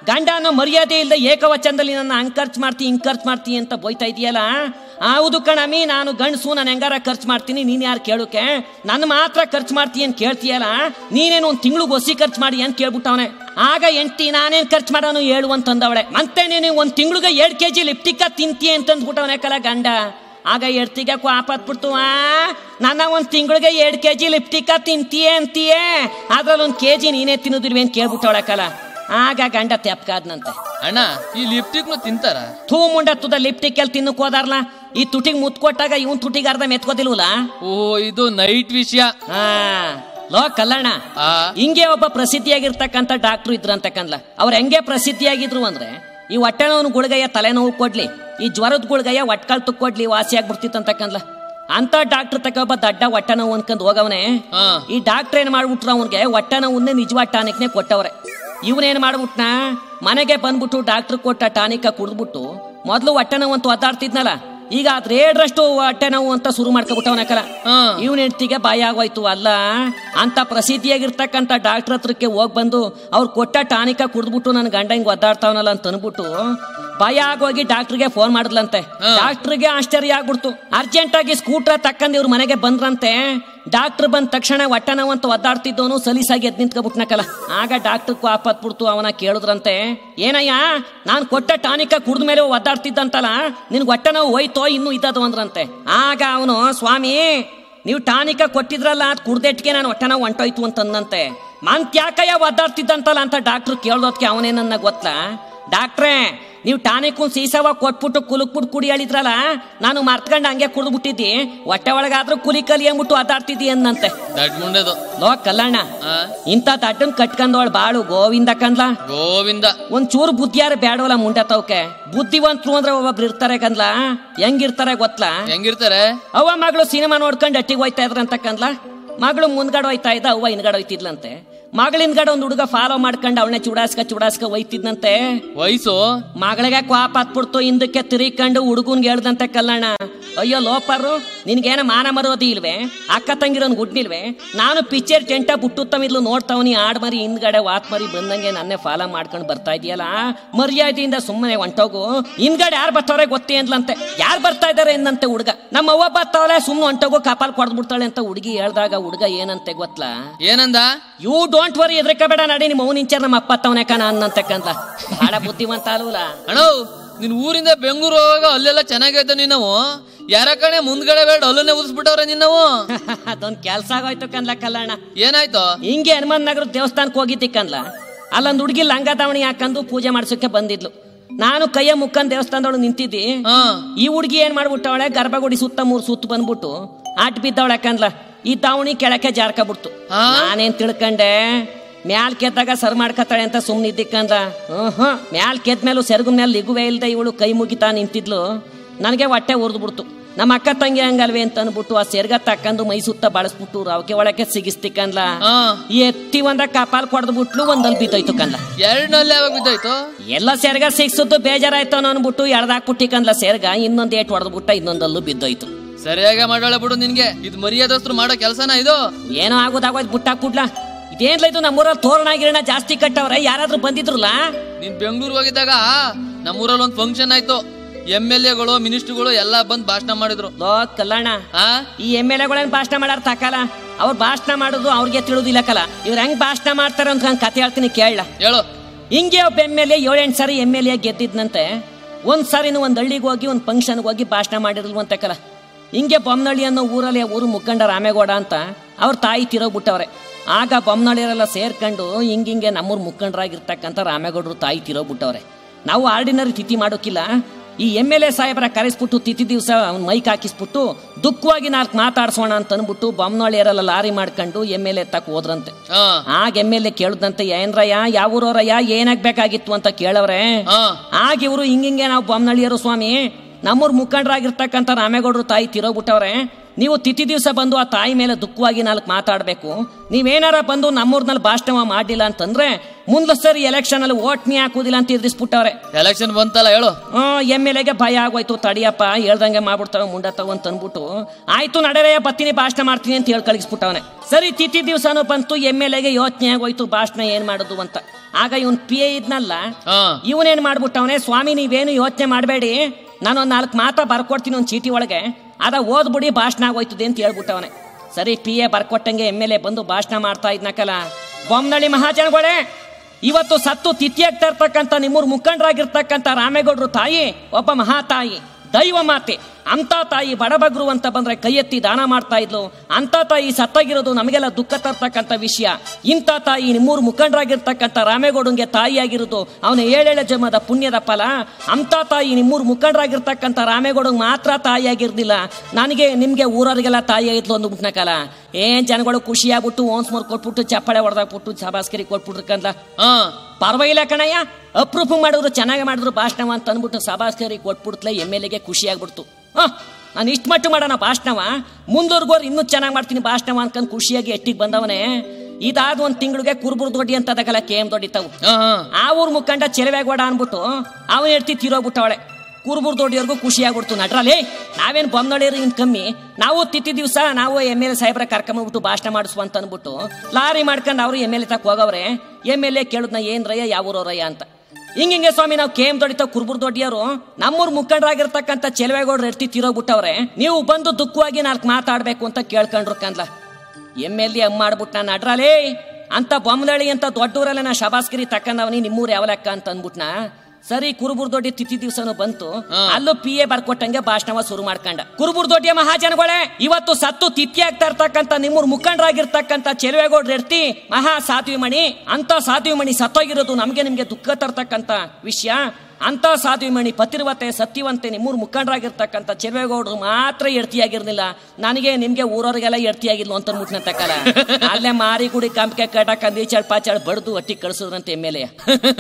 ಗಂಡ ಅನ್ನೋ ಮರ್ಯಾದೆ ಇಲ್ಲದೆ ಏಕವಚನದಲ್ಲಿ ನನ್ನ ಹಂಗ್ ಖರ್ಚು ಮಾಡ್ತಿ ಹಿಂಗ್ ಖರ್ಚು ಮಾಡ್ತಿ ಅಂತ ಬೈತಾ ಇದೆಯಲ್ಲ ಹೌದು ಕಣಮಿ ನಾನು ಗಂಡಸು ನಾನು ಹೆಂಗಾರ ಖರ್ಚು ಮಾಡ್ತೀನಿ ನೀನ್ ಯಾರು ಕೇಳೋಕೆ ನನ್ನ ಮಾತ್ರ ಖರ್ಚು ಮಾಡ್ತಿ ಅಂತ ಕೇಳ್ತೀಯಲ್ಲ ನೀನೇನು ಒಂದು ತಿಂಗ್ಳಿಗೆ ಒಸಿ ಖರ್ಚು ಮಾಡಿ ಅಂತ ಕೇಳ್ಬಿಟ್ಟವನೆ ಆಗ ಎಂಟಿ ನಾನೇನ್ ಖರ್ಚು ಮಾಡೋನು ಹೇಳು ಅಂತಂದವಳೆ ಮತ್ತೆ ನೀನು ಒಂದು ತಿಂಗ್ಳಿಗೆ ಎರಡು ಕೆ ಜಿ ಲಿಪ್ಟಿಕ್ಕ ತಿಂತಿ ಅಂತಂದ್ಬಿಟ್ಟವನೆ ಕಲ ಗಂಡ ಆಗ ಎಡ್ತಿಗೆ ಆಪತ್ಬಿಡ್ತು ಆ ನನ್ನ ಒಂದು ತಿಂಗಳಿಗೆ ಎರಡು ಕೆ ಜಿ ಲಿಪ್ಟಿಕ ತಿಂತೀಯೇ ಅಂತೀಯೇ ಅದ್ರಲ್ಲಿ ಒಂದು ಕೆ ಜಿ ನೀನೇ ತಿನ್ನೋದಿಲ್ವೇ ಅಂತ ಕೇಳ್ಬಿಟ್ಟವಳಕಲ್ಲ ಆಗ ಗಂಡ ತೆಪ್ಕಾದ್ನಂತೆ ಅಣ್ಣ ಈ ಲಿಪ್ಟಿಕ್ನು ತಿಂತಾರ ಥೂ ಮುಂಡ ತುದ ಲಿಪ್ಟಿಕ್ ಎಲ್ಲಿ ತಿನ್ನಕ್ ಹೋದಾರ್ಲ ಈ ತುಟಿಗೆ ಮುತ್ ಕೊಟ್ಟಾಗ ಇವನ್ ತುಟಿಗೆ ಅರ್ಧ ಮೆತ್ಕೋದಿಲ್ವಲ್ಲ ಓ ಇದು ನೈಟ್ ವಿಷಯ ಹಾ ಲೋ ಕಲ್ಲಣ್ಣ ಆ ಹಿಂಗೆ ಒಬ್ಬ ಪ್ರಸಿದ್ಧಿಯಾಗಿರ್ತಕ್ಕಂಥ ಡಾಕ್ಟ್ರು ಇದ್ರಂತ ಕನ್ಲ ಅವ್ರು ಹೆಂಗೆ ಪ್ರಸಿದ್ಧಿಯಾಗಿದ್ರು ಅಂದ್ರೆ ಈ ಹೊಟ್ಟೆ ನೋವು ಗುಳ್ಗಯ್ಯ ತಲೆನೋವು ಕೊಡ್ಲಿ ಈ ಜ್ವರದ ಗುಳ್ಗಯ್ಯ ಒಟ್ಕಾಲ್ ತುಕ್ಕೊಡ್ಲಿ ವಾಸಿ ಆಗ್ಬಿಡ್ತಿತ್ತಂತ ಕನ್ಲ ಅಂತ ಡಾಕ್ಟರ್ ತಕ ಒಬ್ಬ ದಡ್ಡ ಹೊಟ್ಟೆ ನೋವು ಅನ್ಕೊಂಡ್ ಹೋಗವನೆ ಹಾ ಈ ಡಾಕ್ಟರ್ ಏನ್ ಮಾಡ್ಬಿಟ್ರು ಅವನ್ಗೆ ಹೊಟ್ಟೆ ನೋವನ್ನೇ ನಿಜವಾದ ಟಾನಿಕ್ನೇ ಕೊಟ್ಟವ್ರೆ ಇವನೇನ್ ಮಾಡ್ಬಿಟ್ನ ಮನೆಗೆ ಬಂದ್ಬಿಟ್ಟು ಡಾಕ್ಟರ್ ಕೊಟ್ಟ ಟಾನಿಕ ಕುಡಿದ್ಬಿಟ್ಟು ಮೊದ್ಲು ಹೊಟ್ಟೆ ನೋವು ಅಂತ ಒದ್ದಾಡ್ತಿದ್ನಲ್ಲ ಈಗ ಅದ್ ರೇಡ್ರಷ್ಟು ಹೊಟ್ಟೆ ನೋವು ಅಂತ ಶುರು ಮಾಡ್ಕೊಬಿಟ್ಟವನಕಲ್ಲ ಹಾ ಇವನ್ ಹೆಂಡ್ತಿಗೆ ಭಯ ಆಗೋಯ್ತು ಅಲ್ಲ ಅಂತ ಪ್ರಸಿದ್ಧಿಯಾಗಿರ್ತಕ್ಕಂಥ ಡಾಕ್ಟರ್ ಹತ್ರಕ್ಕೆ ಹೋಗ್ ಬಂದು ಅವ್ರು ಕೊಟ್ಟ ಟಾನಿಕ ಕುಡಿದ್ಬಿಟ್ಟು ನನ್ನ ಗಂಡ ಹಿಂಗ್ ಒದ್ದಾಡ್ತಾವನಲ್ಲ ಅಂತ ಅನ್ಬಿಟ್ಟು ಭಯ ಆಗೋಗಿ ಡಾಕ್ಟರ್ಗೆ ಫೋನ್ ಮಾಡಿದ್ಲಂತೆ ಹಾ. ಡಾಕ್ಟರ್ಗೆ ಆಶ್ಚರ್ಯ ಆಗ್ಬಿಡ್ತು ಅರ್ಜೆಂಟ್ ಆಗಿ ಸ್ಕೂಟರ್ ತಕ್ಕಂದ್ ಇವ್ರ ಮನೆಗೆ ಬಂದ್ರಂತೆ ಡಾಕ್ಟರ್ ಬಂದ ತಕ್ಷಣ ಹೊಟ್ಟೆ ನೋವಂತ ಒದ್ದಾಡ್ತಿದ್ದವನು ಸಲೀಸಾಗಿ ಎದ್ ನಿಂತ್ಕೊಬಿಟ್ನಕಲ್ಲ ಆಗ ಡಾಕ್ಟರ್ ಆಪತ್ಬಿಡ್ತು ಅವನ ಕೇಳಿದ್ರಂತೆ ಏನಯ್ಯ ನಾನ್ ಕೊಟ್ಟ ಟಾನಿಕ ಕುಡ್ದ ಮೇಲೆ ಒದ್ದಾಡ್ತಿದ್ದಂತಲ್ಲ ನಿನ್ಗೆ ಹೊಟ್ಟೆ ನೋವು ಹೋಯ್ತೋ ಇನ್ನೂ ಇದ್ದದು ಅಂದ್ರಂತೆ ಆಗ ಅವನು ಸ್ವಾಮಿ ನೀವು ಟಾನಿಕ ಕೊಟ್ಟಿದ್ರಲ್ಲ ಅದ್ ಕುಡ್ದೆಟ್ಗೆ ನಾನು ಹೊಟ್ಟೆ ನೋವು ಹೊಂಟೋಯ್ತು ಅಂತಂದಂತೆ ಮಂತ್ಯಾಕಯ್ಯ ಒದ್ದಾಡ್ತಿದ್ದಂತಲ್ಲ ಅಂತ ಡಾಕ್ಟರ್ ಕೇಳ್ದೋದ್ಕೆ ಅವನೇನನ್ನ ಗೊತ್ತಾ ಡಾಕ್ಟ್ರೇ ನೀವು ಟಾನಿಕ್ ಒಂದು ಸೀಸವ ಕೊಟ್ಬಿಟ್ಟು ಕುಲುಕ್ಬಿಟ್ಟು ಕುಡಿ ಹೇಳಿದ್ರಲ್ಲ ನಾನು ಮರ್ತ್ಕೊಂಡು ಹಂಗೆ ಕುಡಿದ್ಬಿಟ್ಟಿದ್ದಿ ಹೊಟ್ಟೆ ಒಳಗಾದ್ರೂ ಕುಲಿ ಕಲಿ ಅಂದ್ಬಿಟ್ಟು ಒದ್ದಾಡ್ತಿದ್ದಿ ಅನ್ನಂತೆ ದಡ್ ಮುಂಡೆದು ಲೋ ಕಲ್ಲಣ್ಣ ಆ ಇಂಥ ದಡ್ಡನ್ ಕಟ್ಕೊಂಡವಳು ಬಾಳು ಗೋವಿಂದ ಕಂದ್ಲ ಗೋವಿಂದ ಒಂದ್ ಚೂರು ಬುದ್ಧಿಯಾರ ಬೇಡವಲ್ಲ ಮುಂಡೆ ತವಕೆ ಬುದ್ಧಿವಂತರು ಅಂದ್ರೆ ಒಬ್ಬೊಬ್ರು ಇರ್ತಾರೆ ಕಂದ್ಲ ಹೆಂಗಿರ್ತಾರೆ ಗೊತ್ತಾ ಹೆಂಗಿರ್ತಾರೆ ಅವ್ವ ಮಗಳು ಸಿನಿಮಾ ನೋಡ್ಕೊಂಡು ಅಟ್ಟಿಗೆ ಹೋಯ್ತಾ ಇದ್ರ ಅಂತಕ್ಕಂದ್ಲ ಮಗಳು ಮುಂದ್ಗಡೆ ಹೋಯ್ತಾ ಇದ್ದ ಅವ್ವ ಹಿಂದ್ಗಡೆ ಹೋಯ್ತಿದ್ಲಂತೆ ಮಗಳ ಹಿಂದ್ಗಡೆ ಒಂದು ಹುಡುಗ ಫಾಲೋ ಮಾಡ್ಕೊಂಡು ಅವಳನ್ನ ಚುಡಾಸ್ಕ ಚುಡಾಸ್ಕ ಹೋಯ್ತಿದ್ನಂತೆ ವಯಸ್ಸು ಮಗಳಿಗೆ ಕ್ವಾಪ್ ಹತ್ಬಿಡ್ತು ಹಿಂದಕ್ಕೆ ತಿರುಗಿಕೊಂಡು ಹುಡುಗನ್ಗೆ ಹೇಳ್ದಂತೆ ಕಲ್ಲಣ್ಣ ಅಯ್ಯೋ ಲೋಪರು ನಿನ್ಗೇನ ಮಾನ ಮರೋದಿ ಇಲ್ವೇ ಅಕ್ಕ ತಂಗಿರೋನ್ ಗುಡ್ನಿಲ್ವೇ ನಾನು ಪಿಕ್ಚರ್ ಟೆಂಟ ಬುಟ್ಟುತ್ತಮಿದ್ಲು ನೋಡ್ತಾವನಿ ಆಡ್ ಮರಿ ಹಿಂದ್ಗಡೆ ವಾತ್ ಮರಿ ಬಂದಂಗೆ ನನ್ನೇ ಫಾಲೋ ಮಾಡ್ಕೊಂಡು ಬರ್ತಾ ಇದೆಯಲ್ಲ ಮರ್ಯಾದೆಯಿಂದ ಸುಮ್ಮನೆ ಹೊಂಟೋಗು ಹಿಂದ್ಗಡೆ ಯಾರು ಬರ್ತಾವ್ರೆ ಗೊತ್ತೇ ಅಂದ್ಲಂತೆ ಯಾರು ಬರ್ತಾ ಇದಾರೆ ಎಂದಂತೆ ಹುಡುಗ ನಮ್ಮ ಅವ್ವ ಬರ್ತಾವಳೆ ಸುಮ್ಮನೆ ಹೊಂಟೋಗು ಕಪಾಲ್ ಕೊಡ್ದ್ಬಿಡ್ತಾಳೆ ಅಂತ ಹುಡುಗಿ ಹೇಳ್ದಾಗ ಹುಡುಗ ಏನಂತೆ ಗೊತ್ತಾ ಏನಂದ ಯು ಡೋಂಟ್ ವರಿ ಎದ್ರಕಬೇಡ ನಡಿ ನಿಮ್ಮ ಅವ್ನ ಇಂಚರ್ ನಮ್ಮ ಅಪ್ಪ ತವನೆ ಕಣ ಅನ್ನಂತಕ್ಕಂತ ಬಹಳ ಬುದ್ಧಿವಂತ ಅಲ್ವಲ್ಲ ಅಣ್ಣ ನಿನ್ ಊರಿಂದ ಬೆಂಗಳೂರು ಹೋಗಾಗ ಅಲ್ಲೆಲ್ಲ ಚೆನ್ನಾಗೈತ ನೀನವು ಯಾರ ಕಣೆ ಮುಂದ್ಗಡೆ ಬೇಡ ಅಲ್ಲನ್ನೇ ಉದಿಸ್ಬಿಟ್ಟವ್ರೆ ನಿನ್ನವು ಅದೊಂದ್ ಕೆಲ್ಸ ಆಗೋಯ್ತು ಕನ್ಲ ಕಲ್ಲಣ್ಣ ಏನಾಯ್ತು ಹಿಂಗೆ ಹನುಮನ್ ನಗರ ದೇವಸ್ಥಾನಕ್ಕೆ ಹೋಗಿದ್ದಿ ಕನ್ಲ ಅಲ್ಲೊಂದು ಹುಡುಗಿ ಲಂಗ ದಾವಣಿ ಹಾಕೊಂಡು ಪೂಜೆ ಮಾಡ್ಸೋಕೆ ಬಂದಿದ್ಲು ನಾನು ಕೈಯ ಮುಕ್ಕನ್ ದೇವಸ್ಥಾನದೊಳಗೆ ನಿಂತಿದ್ದಿ ಹಾ ಈ ಹುಡುಗಿ ಏನ್ ಮಾಡ್ಬಿಟ್ಟವಳೆ ಗರ್ಭಗುಡಿ ಸುತ್ತ ಮೂರ್ ಸುತ್ತ ಬಂದ್ಬಿಟ್ಟು ಆಟ್ ಬಿದ್ದವಳೆ ಕನ್ಲ ಈ ದಾವಣಿ ಕೆಳಕ್ಕೆ ಜಾರ್ಕಬಿಡ್ತು ಹಾ? ನಾನೇನ್ ತಿಳ್ಕಂಡೆ ಮ್ಯಾಲ್ ಕೆದ್ದಾಗ ಸರ್ ಮಾಡ್ಕತ್ತಾಳೆ ಅಂತ ಸುಮ್ನೆ ಇದ್ದಿಕ್ಕಂದ ಹ್ಮ್ ಮ್ಯಾಲ್ ಕೆದ್ಮೇಲೂ ಸೆರಗು ಮೇಲೆ ಲಿಗುವೆ ಇಲ್ದೆ ಇವಳು ಕೈ ಮುಗಿತಾ ನಿಂತಿದ್ಲು ನನಗೆ ಹೊಟ್ಟೆ ಉರ್ದು ಬಿಡ್ತು ನಮ್ಮ ಅಕ್ಕ ತಂಗಿ ಹಂಗಲ್ವೇ ಅಂತ ಅನ್ಬಿಟ್ಟು ಆ ಸೆರ್ಗ ತಕ್ಕಂದು ಮೈ ಸುತ್ತ ಬಳಸ್ಬಿಟ್ಟು ರವಕೆ ಒಳಕ್ಕೆ ಸಿಗಿಸ್ತಿಕ್ಕಂದ್ಲ ಹಾ ಎತ್ತಿ ಒಂದ ಕಪಾಲ್ ಕೊಡ್ದು ಬಿಟ್ಲು ಒಂದಲ್ಲಿ ಬಿದ್ದೋಯ್ತು ಕನ್ಲ ಎರಡ್ನಲ್ಲಿ ಯಾವಾಗ ಬಿದ್ದಾಯ್ತು ಎಲ್ಲ ಸೆರ್ಗ ಸಿಕ್ಸುದ್ದು ಬೇಜಾರಾಯ್ತು ಅನ್ಬಿಟ್ಟು ಎಳ್ದಾಕ್ಬಿಟ್ಟಿಕಂದ್ಲ ಸೆರ್ಗ ಇನ್ನೊಂದ್ ಏಟ್ ಹೊಡೆದ್ಬಿಟ್ಟ ಇನ್ನೊಂದಲ್ಲೂ ಬಿದ್ದೋಯ್ತು ಸರಿಯಾಗಿ ಮಾಡೋಳೆ ಬಿಡು ನಿನ್ಗೆ ಇದು ಮರ್ಯಾದಸ್ತರು ಮಾಡೋ ಕೆಲಸನ ಇದು ಏನೋ ಆಗೋದಾಗೋಯ್ತು ಬುಟ್ಟಾಕ್ಬಿಡ್ಲ ಇದೇನ್ಲ ಇದು ನಮ್ಮೂರಲ್ಲಿ ತೋರಣ ಗಿರಣ ಜಾಸ್ತಿ ಕಟ್ಟವ್ರೆ ಯಾರಾದ್ರೂ ಬಂದಿದ್ರಲ್ಲ ನೀನ್ ಬೆಂಗಳೂರು ಹೋಗಿದ್ದಾಗ ನಮ್ಮೂರಲ್ಲಿ ಒಂದು ಫಂಕ್ಷನ್ ಆಯ್ತು ಎಮ್ ಎಲ್ ಎಗಳು ಮಿನಿಸ್ಟ್ರುಗಳು ಎಲ್ಲ ಬಂದ್ ಭಾಷಣ ಮಾಡಿದ್ರು ಲೋ ಕಲ್ಲಣ್ಣ ಆ ಈ ಎಮ್ ಎಲ್ ಎಗಳೇನ್ ಭಾಷಣ ಮಾಡಾರ ತಕಲ್ಲ ಅವ್ರು ಭಾಷಣ ಮಾಡೋದು ಅವ್ರಿಗೆ ತಿಳಿದಿಲ್ಲ ಕಲ ಇವ್ರು ಹೆಂಗ್ ಭಾಷಣ ಮಾಡ್ತಾರ ಅಂತ ನಾನು ಕತೆ ಹೇಳ್ತೀನಿ ಕೇಳಲ್ಲ ಹೇಳು ಹಿಂಗೆ ಒಬ್ಬ ಎಮ್ ಎಲ್ ಎ ಏಳೆಂಟು ಸಾರಿ ಎಮ್ ಎಲ್ ಎ ಗೆದ್ದಿದ್ನಂತೆ ಒಂದ್ ಸಾರಿನೂ ಒಂದ್ ಹಳ್ಳಿಗೆ ಹೋಗಿ ಒಂದು ಫಂಕ್ಷನ್ಗೆ ಹೋಗಿ ಭಾಷಣ ಮಾಡಿರಲ್ವಂತೆ ಕಲ ಹಿಂಗೆ ಬೊಮ್ಮನಹಳ್ಳಿ ಅನ್ನೋ ಊರಲ್ಲಿ ಆ ಊರು ಮುಖಂಡ ರಾಮೇಗೌಡ ಅಂತ ಅವ್ರ ತಾಯಿ ತಿರೋಗ್ಬಿಟ್ಟವ್ರೆ ಆಗ ಬೊಮ್ಮನಹಳ್ಳಿಯರೆಲ್ಲ ಸೇರ್ಕೊಂಡು ಹಿಂಗಿಂಗೆ ನಮ್ಮೂರು ಮುಖಂಡರಾಗಿರ್ತಕ್ಕಂಥ ರಾಮೇಗೌಡರು ತಾಯಿ ತಿರೋಗ್ಬಿಟ್ಟವ್ರೆ ನಾವು ಆರ್ಡಿನರಿ ತಿಥಿ ಮಾಡೋಕ್ಕಿಲ್ಲ ಈ ಎಮ್ ಎಲ್ ಎ ಸಾಹೇಬರ ಕರೆಸ್ಬಿಟ್ಟು ತಿಥಿ ದಿವಸ ಅವ್ನ ಮೈಕ್ ಹಾಕಿಸ್ಬಿಟ್ಟು ದುಃಖವಾಗಿ ನಾಲ್ಕು ಮಾತಾಡ್ಸೋಣ ಅಂತ ಅಂದ್ಬಿಟ್ಟು ಬೊಮ್ಮನಹಳ್ಳಿಯರೆಲ್ಲ ಲಾರಿ ಮಾಡ್ಕೊಂಡು ಎಮ್ ಎಲ್ ಎ ತಕ್ಕ ಹೋದ್ರಂತೆ ಹಾ ಆಗ ಎಮ್ ಎಲ್ ಎ ಕೇಳುದಂತೆ ಏನ್ರಯ್ಯ ಯಾವ ಊರವ್ರಯ್ಯ ಏನಾಗ್ಬೇಕಾಗಿತ್ತು ಅಂತ ಕೇಳವ್ರೆ ಹಾ ಆಗ ಇವರು ಹಿಂಗಿಂಗೆ ನಾವು ಬೊಮ್ಮನಳ್ಳಿಯರು ಸ್ವಾಮಿ ನಮ್ಮೂರ್ ಮುಖಂಡರಾಗಿರ್ತಕ್ಕಂಥ ರಾಮೇಗೌಡರು ತಾಯಿ ತಿರೋಗ್ಬಿಟ್ಟವ್ರೆ ನೀವು ತಿಥಿ ದಿವಸ ಬಂದು ಆ ತಾಯಿ ಮೇಲೆ ದುಃಖವಾಗಿ ನಾಲ್ಕು ಮಾತಾಡಬೇಕು ನೀವೇನಾರ ಬಂದು ನಮ್ಮೂರ್ನಲ್ಲಿ ಭಾಷಣ ಮಾಡಿಲ್ಲ ಅಂತಂದ್ರೆ ಮುಂದೆ ಸರಿ ಎಲೆಕ್ಷನ್ ಅಲ್ಲಿ ಓಟ್ನಿ ಹಾಕುದಿಲ್ಲ ಅಂತ ಎದುರಿಸ್ಬಿಟ್ಟವ್ರೆ ಎಲೆಕ್ಷನ್ ಬಂತಲ್ಲ ಹೇಳು ಎಮ್ ಎಲ್ ಎಗೆ ಭಯ ಆಗೋಯ್ತು ತಡಿಯಪ್ಪ ಹೇಳ್ದಂಗೆ ಮಾಡ್ಬಿಡ್ತಾವೆ ಮುಂಡತ್ತವ ಅಂತ ಅಂದ್ಬಿಟ್ಟು ಆಯ್ತು ನಡೆರೆಯ ಬತ್ತೀನಿ ಭಾಷಣ ಮಾಡ್ತೀನಿ ಅಂತ ಹೇಳಿ ಕಳಿಸ್ಬಿಟ್ಟವನೆ ಸರಿ ತಿಥಿ ದಿವಸನೂ ಬಂತು ಎಮ್ ಎಲ್ ಎಗೆ ಯೋಚನೆ ಆಗೋಯ್ತು ಭಾಷಣ ಏನ್ ಮಾಡೋದು ಅಂತ ಆಗ ಇವನ್ ಪಿ ಎ ಇದ್ನಲ್ಲ ಹಾ ಇವನೇನ್ ಮಾಡ್ಬಿಟ್ಟವನೆ ಸ್ವಾಮಿ ನೀವೇನು ಯೋಚನೆ ಮಾಡಬೇಡಿ ನಾನು ಒಂದು ನಾಲ್ಕು ಮಾತಾ ಬರ್ಕೊಡ್ತೀನಿ ಒಂದು ಚೀಟಿ ಒಳಗೆ ಅದ ಓದ್ಬಿಡಿ ಭಾಷಣ ಆಗೋಯ್ತದೆ ಅಂತ ಹೇಳ್ಬಿಟ್ಟವನೆ ಸರಿ ಪಿ ಎ ಬರ್ಕೊಟ್ಟಂಗೆ ಎಮ್ ಎಲ್ ಎ ಬಂದು ಭಾಷಣ ಮಾಡ್ತಾ ಇದ್ನಕಲ್ಲ ಬೊಮ್ಮನಳ್ಳಿ ಮಹಾಜನಗಳೇ ಇವತ್ತು ಸತ್ತು ತಿಥಿಯಾಗ್ತಾ ಇರ್ತಕ್ಕಂಥ ನಿಮ್ಮೂರು ಮುಖಂಡರಾಗಿರ್ತಕ್ಕಂಥ ರಾಮೇಗೌಡರು ತಾಯಿ ಒಬ್ಬ ಮಹಾತಾಯಿ ದೈವ ಮಾತೆ ಅಂತ ತಾಯಿ ಬಡಬಗ್ರು ಅಂತ ಬಂದ್ರೆ ಕೈ ಎತ್ತಿ ದಾನ ಮಾಡ್ತಾ ಇದ್ಲು ಅಂತ ತಾಯಿ ಸತ್ತಾಗಿರೋದು ನಮಗೆಲ್ಲ ದುಃಖ ತರ್ತಕ್ಕಂಥ ವಿಷಯ ಇಂಥ ತಾಯಿ ನಿಮ್ಮೂರು ಮುಖಂಡರಾಗಿರ್ತಕ್ಕಂಥ ರಾಮೇಗೌಡಂಗೆ ತಾಯಿಯಾಗಿರೋದು ಅವನ ಏಳೇಳೆ ಜನ್ಮದ ಪುಣ್ಯದ ಫಲ ಅಂತ ತಾಯಿ ನಿಮ್ಮೂರು ಮುಖಂಡರಾಗಿರ್ತಕ್ಕಂಥ ರಾಮೇಗೌಡಂಗೆ ಮಾತ್ರ ತಾಯಿಯಾಗಿರ್ಲಿಲ್ಲ ನನಗೆ ನಿಮಗೆ ಊರವರಿಗೆಲ್ಲ ತಾಯಿ ಆಯ್ತು ಅಂದ್ಬಿಟ್ನಕಲ್ಲ ಏನ್ ಜನಗಳು ಖುಷಿಯಾಗ್ಬಿಟ್ಟು ಓನ್ಸ್ ಮರ್ ಕೊಟ್ಬಿಟ್ಟು ಚಪ್ಪಾಳೆ ಹೊಡೆದಾಕ್ಬಿಟ್ಟು ಸಭಾಸ್ಕರಿ ಕೊಟ್ಬಿಟ್ರಕ್ಕಂತ ಹಾ ಪರವಾಗಿಲ್ಲ ಕಣಯ್ಯ ಅಪ್ರೂಫ್ ಮಾಡಿದ್ರು ಚೆನ್ನಾಗಿ ಮಾಡಿದ್ರು ಭಾಷಣವ ಅಂತ ಅಂದ್ಬಿಟ್ಟು ಸಭಾಸ್ಕರಿ ಕೊಟ್ಬಿಡ್ತಲೆ ಎಮ್ ಎಲ್ ಎಗೆ ಖುಷಿ ಆಗ್ಬಿಡ್ತು ಹಾ ನಾನು ಇಷ್ಟು ಮಟ್ಟು ಮಾಡೋಣ ಭಾಷಣವ ಮುಂದೂರ್ಗೋರ್ ಇನ್ನೂ ಚೆನ್ನಾಗಿ ಮಾಡ್ತೀನಿ ಭಾಷಣವ ಅನ್ಕೊಂಡು ಖುಷಿಯಾಗಿ ಎಟ್ಟಿಗೆ ಬಂದವನೇ ಇದಾದ ಒಂದು ತಿಂಗಳಿಗೆ ಕುರುಬುರು ದೊಡ್ಡಿ ಅಂತ ಅದಕ್ಕಲ್ಲ ಕೆ ಎಮ್ ದೊಡ್ಡಿ ತಾವು ಹಾ ಹಾ ಆ ಊರ್ ಮುಖಂಡ ಚೆಲುವೇಗೌಡ ಅನ್ಬಿಟ್ಟು ಅವನ್ ಎಡ್ತಿ ತೀರೋಗ್ಬಿಟ್ಟವಳೆ ಕುರುಬುರ್ ದೊಡ್ಡಿಯವ್ರಿಗೂ ಖುಷಿ ಆಗ್ಬಿಡ್ತು ನಟ್ರಲ್ಲಿ ನಾವೇನು ಬೊಮ್ಮನಳ್ಳಿಯವ್ರಿಗೆ ಇನ್ ಕಮ್ಮಿ ನಾವು ತಿಥಿ ದಿವಸ ನಾವು ಎಮ್ ಎಲ್ ಎ ಸಾಹೇಬ್ರ ಕರ್ಕೊಂಡ್ಬಿಟ್ಟು ಭಾಷಣ ಮಾಡಿಸುವ ಅಂತ ಅಂದ್ಬಿಟ್ಟು ಲಾರಿ ಮಾಡ್ಕೊಂಡು ಅವರು ಎಮ್ ಎಲ್ ಎ ತಕ್ಕ ಹೋಗವ್ರೆ ಎಮ್ ಎಲ್ ಎ ಕೇಳಿದ್ನ ಏನ್ ರಯ್ಯ ಯಾವ ಊರವ್ರಯ್ಯ ಅಂತ ಹಿಂಗಿಂಗೆ ಸ್ವಾಮಿ ನಾವು ಕೆ ಎಮ್ ದೊಡ್ಡಿತ ಕುರುಬುರ್ ದೊಡ್ಡಿಯವರು ನಮ್ಮೂರ್ ಮುಖಂಡರಾಗಿರ್ತಕ್ಕಂಥ ಚೆಲುವೇಗೌಡರು ಎಡ್ತಿ ತೀರೋಗ್ಬಿಟ್ಟವ್ರೆ ನೀವು ಬಂದು ದುಃಖವಾಗಿ ನಾಲ್ಕು ಮಾತಾಡ್ಬೇಕು ಅಂತ ಕೇಳ್ಕೊಂಡ್ರು ಕಂದ್ಲ ಎಮ್ ಎಲ್ ಎ ಅಮ್ಮ ಮಾಡ್ಬಿಟ್ಟು ನಾನು ಅಡ್ರಲೇ ಅಂತ ಬೊಮ್ಮದಳ್ಳಿ ಅಂತ ದೊಡ್ಡೂರಲ್ಲ ನಾ ಶಬಾಸ್ಗಿರಿ ತಕ್ಕಂದವನಿ ನಿಮ್ಮೂರ್ ಯಾವ ಲೆಕ್ಕ ಅಂತ ಅಂದ್ಬಿಟ್ನ ಸರಿ ಕುರುಬುರ್ ದೊಡ್ಡಿ ತಿಥಿ ದಿವಸನು ಬಂತು ಹಾ. ಅಲ್ಲೂ ಪಿ ಎ ಬರ್ಕೊಟ್ಟಂಗೆ ಭಾಷಣವ ಶುರು ಮಾಡ್ಕೊಂಡ ಕುರುಬುರ್ ದೊಡ್ಡಿಯ ಮಹಾಜನಗಳೇ ಇವತ್ತು ಸತ್ತು ತಿಥಿ ಆಗ್ತಾ ಇರ್ತಕ್ಕಂಥ ನಿಮ್ಮೂರ್ ಮುಖಂಡರಾಗಿರ್ತಕ್ಕಂಥ ಚೆಲುವೇಗೌಡ್ರು ಇರ್ತಿ ಮಹಾ ಸಾಧ್ವಿ ಮಣಿ ಅಂತ ಸಾಧ್ವಿ ಮಣಿ ಸತ್ತೋಗಿರೋದು ನಮ್ಗೆ ನಿಮ್ಗೆ ದುಃಖ ತರ್ತಕ್ಕಂಥ ವಿಷಯ ಅಂತ ಸಾಧ್ವಿ ಮಣಿ ಪತಿರ್ವತೆ ಸತ್ಯವಂತೆ ನಿಮ್ಮೂರು ಮುಖಂಡರಾಗಿರ್ತಕ್ಕಂಥ ಚೆಲುವೇಗೌಡರು ಮಾತ್ರ ಎಡ್ತಿಯಾಗಿರ್ಲಿಲ್ಲ ನನಗೆ ನಿಮ್ಗೆ ಊರವ್ರಿಗೆಲ್ಲ ಎಡ್ತಿಯಾಗಿದ್ಲು ಅಂತ ಅಂದ್ಬಿಟ್ನ ತಕ್ಕಲ್ಲ ಅಲ್ಲೇ ಮಾರಿ ಗುಡಿ ಕಂಪಿಗೆ ಕಟಾಕ ನೀಚಾಳ್ ಪಾಚಾಳ್ ಬಡ್ದು ಒಟ್ಟಿ ಕಳ್ಸೋದ್ರಂತೆ ಎಮ್ ಎಲ್ ಎ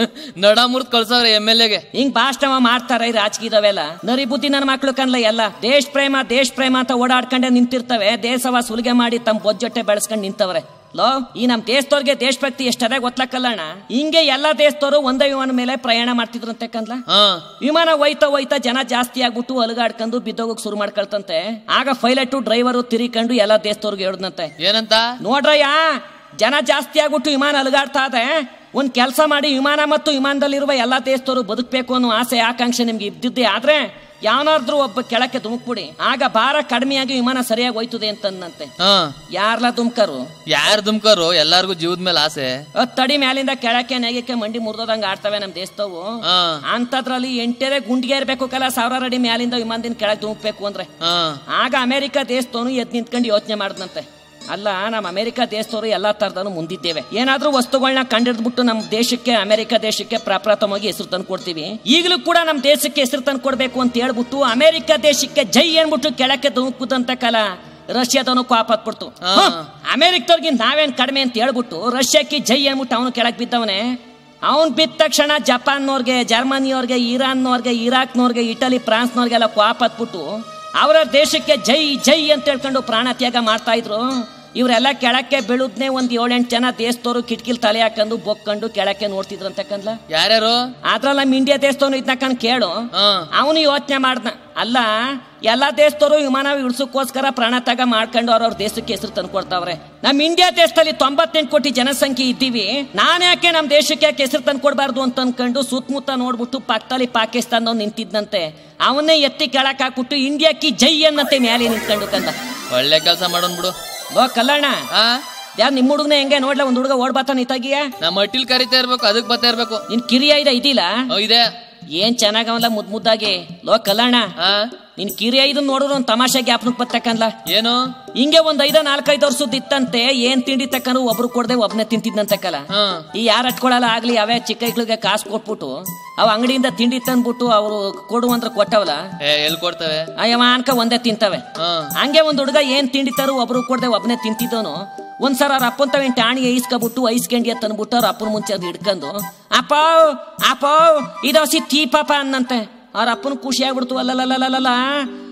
ನಡ ಮುರ್ದ್ ಕಳ್ಸವ್ರೆ ಎಮ್ ಎಲ್ ಎಗೆ ಹಿಂಗ್ ಭಾಷಣ ಮಾಡ್ತಾರ ಈ ರಾಜಕೀಯದವೆಲ್ಲ ನರಿ ಬುದ್ಧಿ ನನ್ನ ಮಕ್ಳು ಕನ್ಲ ಎಲ್ಲ ದೇಶ ಪ್ರೇಮ ದೇಶ ಪ್ರೇಮ ಅಂತ ಓಡಾಡ್ಕೊಂಡೆ ನಿಂತಿರ್ತವೆ ದೇಶವ ಸುಲಿಗೆ ಮಾಡಿ ತಮ್ಮ ಬೊಜ್ಜೊಟ್ಟೆ ಬೆಳೆಸ್ಕೊಂಡು ನಿಂತವ್ರೆ ಲೋ ಈ ನಮ್ ದೇಶದವ್ರಿಗೆ ದೇಶಭಕ್ತಿ ಎಷ್ಟದೇ ಗೊತ್ತಲಕ್ಕಲ್ಲಣ್ಣ ಹಿಂಗೆ ಎಲ್ಲಾ ದೇಶದವರು ಒಂದೇ ವಿಮಾನ ಮೇಲೆ ಪ್ರಯಾಣ ಮಾಡ್ತಿದ್ರಂತೆ ಕನ್ಲ ಹಾ ವಿಮಾನ ಹೋಯ್ತಾ ಹೋಯ್ತಾ ಜನ ಜಾಸ್ತಿ ಆಗ್ಬಿಟ್ಟು ಅಲುಗಾಡ್ಕೊಂಡು ಬಿದ್ದೋಗಕ್ ಶುರು ಮಾಡ್ಕೊಳ್ತಂತೆ ಆಗ ಪೈಲಟ್ ಡ್ರೈವರು ತಿರಿಕೊಂಡು ಎಲ್ಲಾ ದೇಶದವ್ರಿಗೆ ಹೇಳಿದ್ನಂತೆ ಏನಂತ ನೋಡ್ರಯ್ಯ ಜನ ಜಾಸ್ತಿ ಆಗ್ಬಿಟ್ಟು ವಿಮಾನ ಅಲುಗಾಡ್ತಾ ಇದೆ ಒಂದ್ ಕೆಲಸ ಮಾಡಿ ವಿಮಾನ ಮತ್ತು ವಿಮಾನದಲ್ಲಿರುವ ಎಲ್ಲಾ ದೇಶದವರು ಬದುಕಬೇಕು ಅನ್ನೋ ಆಸೆ ಆಕಾಂಕ್ಷೆ ನಿಮ್ಗೆ ಇದ್ದಿದ್ದೆ ಆದ್ರೆ ಯಾವನಾದ್ರೂ ಒಬ್ಬ ಕೆಳಕ್ಕೆ ಧುಮುಕ್ಬಿಡಿ ಆಗ ಭಾರ ಕಡಿಮೆಯಾಗಿ ವಿಮಾನ ಸರಿಯಾಗಿ ಹೋಯ್ತದೆ ಅಂತಂದಂತೆ ಹಾ ಯಾರ್ಲ ಧುಮ್ಕರು ಯಾರ್ ದುಮ್ಕರು ಎಲ್ಲಾರ್ಗು ಜೀವದ ಮೇಲೆ ಆಸೆ ತಡಿ ಮ್ಯಾಲಿಂದ ಕೆಳಕ್ಕೆ ನೆಗಕ್ಕೆ ಮಂಡಿ ಮುರಿದಂಗ ಆಡ್ತವೆ ನಮ್ ದೇಶದವು ಹಾ ಅಂತದ್ರಲ್ಲಿ ಎಂಟೇರೆ ಗುಂಡಿಗೆ ಇರ್ಬೇಕು ಕಲ ಸಾವಿರಾರು ಅಡಿ ಮ್ಯಾಲಿಂದ ವಿಮಾನದಿಂದ ಕೆಳಗೆ ಧುಮುಕ್ಬೇಕು ಅಂದ್ರೆ ಹಾ ಆಗ ಅಮೆರಿಕ ದೇಶದವನು ಎದ್ ನಿಂತ್ಕೊಂಡು ಯೋಚನೆ ಮಾಡಿದ್ನಂತೆ ಅಲ್ಲ ನಮ್ಮ ಅಮೆರಿಕ ದೇಶದವರು ಎಲ್ಲಾ ತರದನು ಮುಂದಿದ್ದೇವೆ ಏನಾದ್ರೂ ವಸ್ತುಗಳನ್ನ ಕಂಡಿಡ್ದ್ಬಿಟ್ಟು ನಮ್ಮ ದೇಶಕ್ಕೆ ಅಮೆರಿಕ ದೇಶಕ್ಕೆ ಪ್ರಪ್ರಥಮವಾಗಿ ಹೆಸರು ತಂದು ಕೊಡ್ತೀವಿ ಈಗಲೂ ಕೂಡ ನಮ್ಮ ದೇಶಕ್ಕೆ ಹೆಸರು ತಂದು ಕೊಡ್ಬೇಕು ಅಂತ ಹೇಳ್ಬಿಟ್ಟು ಅಮೆರಿಕ ದೇಶಕ್ಕೆ ಜೈ ಅನ್ಬಿಟ್ಟು ಕೆಳಕ್ಕೆ ಧುಮುಕುದಂತ ಕಾಲ ರಷ್ಯಾದವನು ಕಾಪ್ ಹತ್ಬಿಡ್ತು ಹಾ. ಅಮೆರಿಕದವ್ರಿಗೆ ನಾವೇನ್ ಕಡಿಮೆ ಅಂತ ಹೇಳ್ಬಿಟ್ಟು ರಷ್ಯಾಕ್ಕೆ ಜೈ ಅನ್ಬಿಟ್ಟು ಅವನು ಕೆಳಗೆ ಬಿದ್ದವನೇ ಅವನ್ ಬಿದ್ದ ತಕ್ಷಣ ಜಪಾನ್ನವ್ರಿಗೆ ಜರ್ಮನಿಯವ್ರಿಗೆ ಇರಾನ್ನವ್ರಿಗೆ ಇರಾಕ್ನವ್ರಿಗೆ ಇಟಲಿ ಫ್ರಾನ್ಸ್ನವ್ರಿಗೆಲ್ಲ ಕ್ವಾಪ್ ಹತ್ಬಿಟ್ಟು ಅವರ ದೇಶಕ್ಕೆ ಜೈ ಜೈ ಅಂತ ಹೇಳ್ಕೊಂಡು ಪ್ರಾಣ ತ್ಯಾಗ ಮಾಡ್ತಾ ಇದ್ರು ಇವರೆಲ್ಲ ಕೆಳಕ್ಕೆ ಬೀಳುದ್ನೇ ಒಂದ್ ಏಳೆಂಟು ಜನ ದೇಶದವರು ಕಿಟಕಿಲ್ ತಲೆ ಹಾಕೊಂಡು ಬೊಕ್ಕೊಂಡು ಕೆಳಕ್ಕೆ ನೋಡ್ತಿದ್ರು ಅಂತಕ್ಕಂದ್ಲ ಯಾರ್ಯಾರು ಅದ್ರಲ್ಲಿ ನಮ್ಮ ಇಂಡಿಯಾ ದೇಶದವನು ಇದ್ನಕ್ಕಂದ್ ಕೇಳು ಹಾ ಅವನು ಯೋಚನೆ ಮಾಡ್ದ ಅಲ್ಲ ಎಲ್ಲಾ ದೇಶದವರು ವಿಮಾನ ಇಳಿಸೋಕ್ಕೋಸ್ಕರ ಪ್ರಾಣ ತ್ಯಾಗ ಮಾಡ್ಕೊಂಡು ಅವ್ರವ್ರ ದೇಶಕ್ಕೆ ಹೆಸರು ತಂದು ಕೊಡ್ತಾವ್ರೆ ನಮ್ ಇಂಡಿಯಾ ದೇಶದಲ್ಲಿ ತೊಂಬತ್ತೆಂಟು ಕೋಟಿ ಜನಸಂಖ್ಯೆ ಇದ್ದೀವಿ ನಾನು ಯಾಕೆ ನಮ್ ದೇಶಕ್ಕೆ ಯಾಕೆ ಹೆಸರು ತಂದು ಕೊಡಬಾರ್ದು ಅಂತ ಅನ್ಕೊಂಡು ಸುತ್ತಮುತ್ತ ನೋಡ್ಬಿಟ್ಟು ಪಕ್ಕದಲ್ಲಿ ಪಾಕಿಸ್ತಾನದವ್ನು ನಿಂತಿದ್ದಂತೆ ಅವನ್ನೇ ಎತ್ತಿ ಕೆಳಕ್ ಹಾಕ್ಬಿಟ್ಟು ಇಂಡಿಯಾಕ್ಕೆ ಜೈ ಅನ್ನಂತೆ ಮೇಲೆ ನಿಂತ್ಕೊಂಡು ಕಂದ ಒಳ್ಳೆ ಕೆಲಸ ಮಾಡೋನ್ ಬಿಡು ಲೋ ಕಲ್ಲಣ್ಣ ಹಾ ಯಾರು ನಿಮ್ಮ ಹುಡುಗನ ಹೆಂಗೆ ನೋಡ್ಲ ಒಂದ್ ಹುಡುಗ ಓಡ್ಬಾತಾನ ಇತ್ತಾಗಿಯ ನಮ್ಮ ಅಟ್ಟಿಲ್ ಕರಿತಾ ಇರ್ಬೇಕು ಅದಕ್ ಬರ್ತಾ ಇರ್ಬೇಕು ನಿನ್ ಕಿರಿಯ ಇದೆ ಇದಿಲ್ಲ ಓ, ಇದೆ ಏನ್ ಚೆನ್ನಾಗವಲ್ಲ ಮುದ್ ಮುದ್ದಾಗಿ ಲೋ ಕಲ್ಲಣ್ಣ ಹಾ ನಿನ್ ಕಿರಿಯ ಇದನ್ನ ನೋಡಿದ್ರು ಒಂದ್ ತಮಾಷೆ ಜ್ಞಾಪನಕ್ಕೆ ಬರ್ತಕ್ಕಂದ್ಲ ಏನು ಹಿಂಗೆ ಒಂದ್ ಐದ ನಾಲ್ಕೈದು ವರ್ಷದ ಇತ್ತಂತೆ ಏನ್ ತಿಂಡಿ ತಕ್ಕನು ಒಬ್ರು ಕೊಡದೆ ಒಬ್ನೇ ತಿಂತಿದ್ನಂತಕ್ಕಲ್ಲ ಹಾ ಈ ಯಾರು ಹಟ್ಕೊಳಲ್ಲ ಆಗ್ಲಿ ಅವೇ ಚಿಕ್ಕ ಮಕ್ಳಿಗೆ ಕಾಸು ಕೊಟ್ಬಿಟ್ಟು ಅವ್ ಅಂಗಡಿಯಿಂದ ತಿಂಡಿ ತಂದ್ಬಿಟ್ಟು ಅವ್ರು ಕೊಡುವಂದ್ರ ಕೊಟ್ಟವಲ್ಲ ಏ ಎಲ್ ಕೊಡ್ತವೆ ಅಯ್ಯವ ಅನ್ಕ ಒಂದೇ ತಿಂತವೆ ಹಾ ಹಂಗೆ ಒಂದ್ ಹುಡುಗ ಏನ್ ತಿಂಡಿ ತರು ಒಬ್ರು ಕೊಡದೆ ಒಬ್ನೇ ತಿಂತಿದ್ದವನು ಒಂದ್ಸಲ ಅವ್ರ ಅಪ್ಪನ್ ತವೇನ್ ಟಾಣಿಗೆ ಈಸ್ಕೊಬಿಟ್ಟು ಐಸ್ಕಂಡಿ ತಂದ್ಬಿಟ್ಟು ಅವ್ರ ಅಪ್ಪನ ಮುಂಚೆ ಅದು ಹಿಡ್ಕೊಂಡು ಅಪ್ಪ ಅಪ್ಪ ಇದೋಸಿ ತೀ ಪಾಪ ಅನ್ನಂತೆ ಅವ್ರ ಅಪ್ಪನ ಖುಷಿ ಆಗ್ಬಿಡ್ತು ಅಲ್ಲಲ್ಲಲ್ಲಲ್ಲ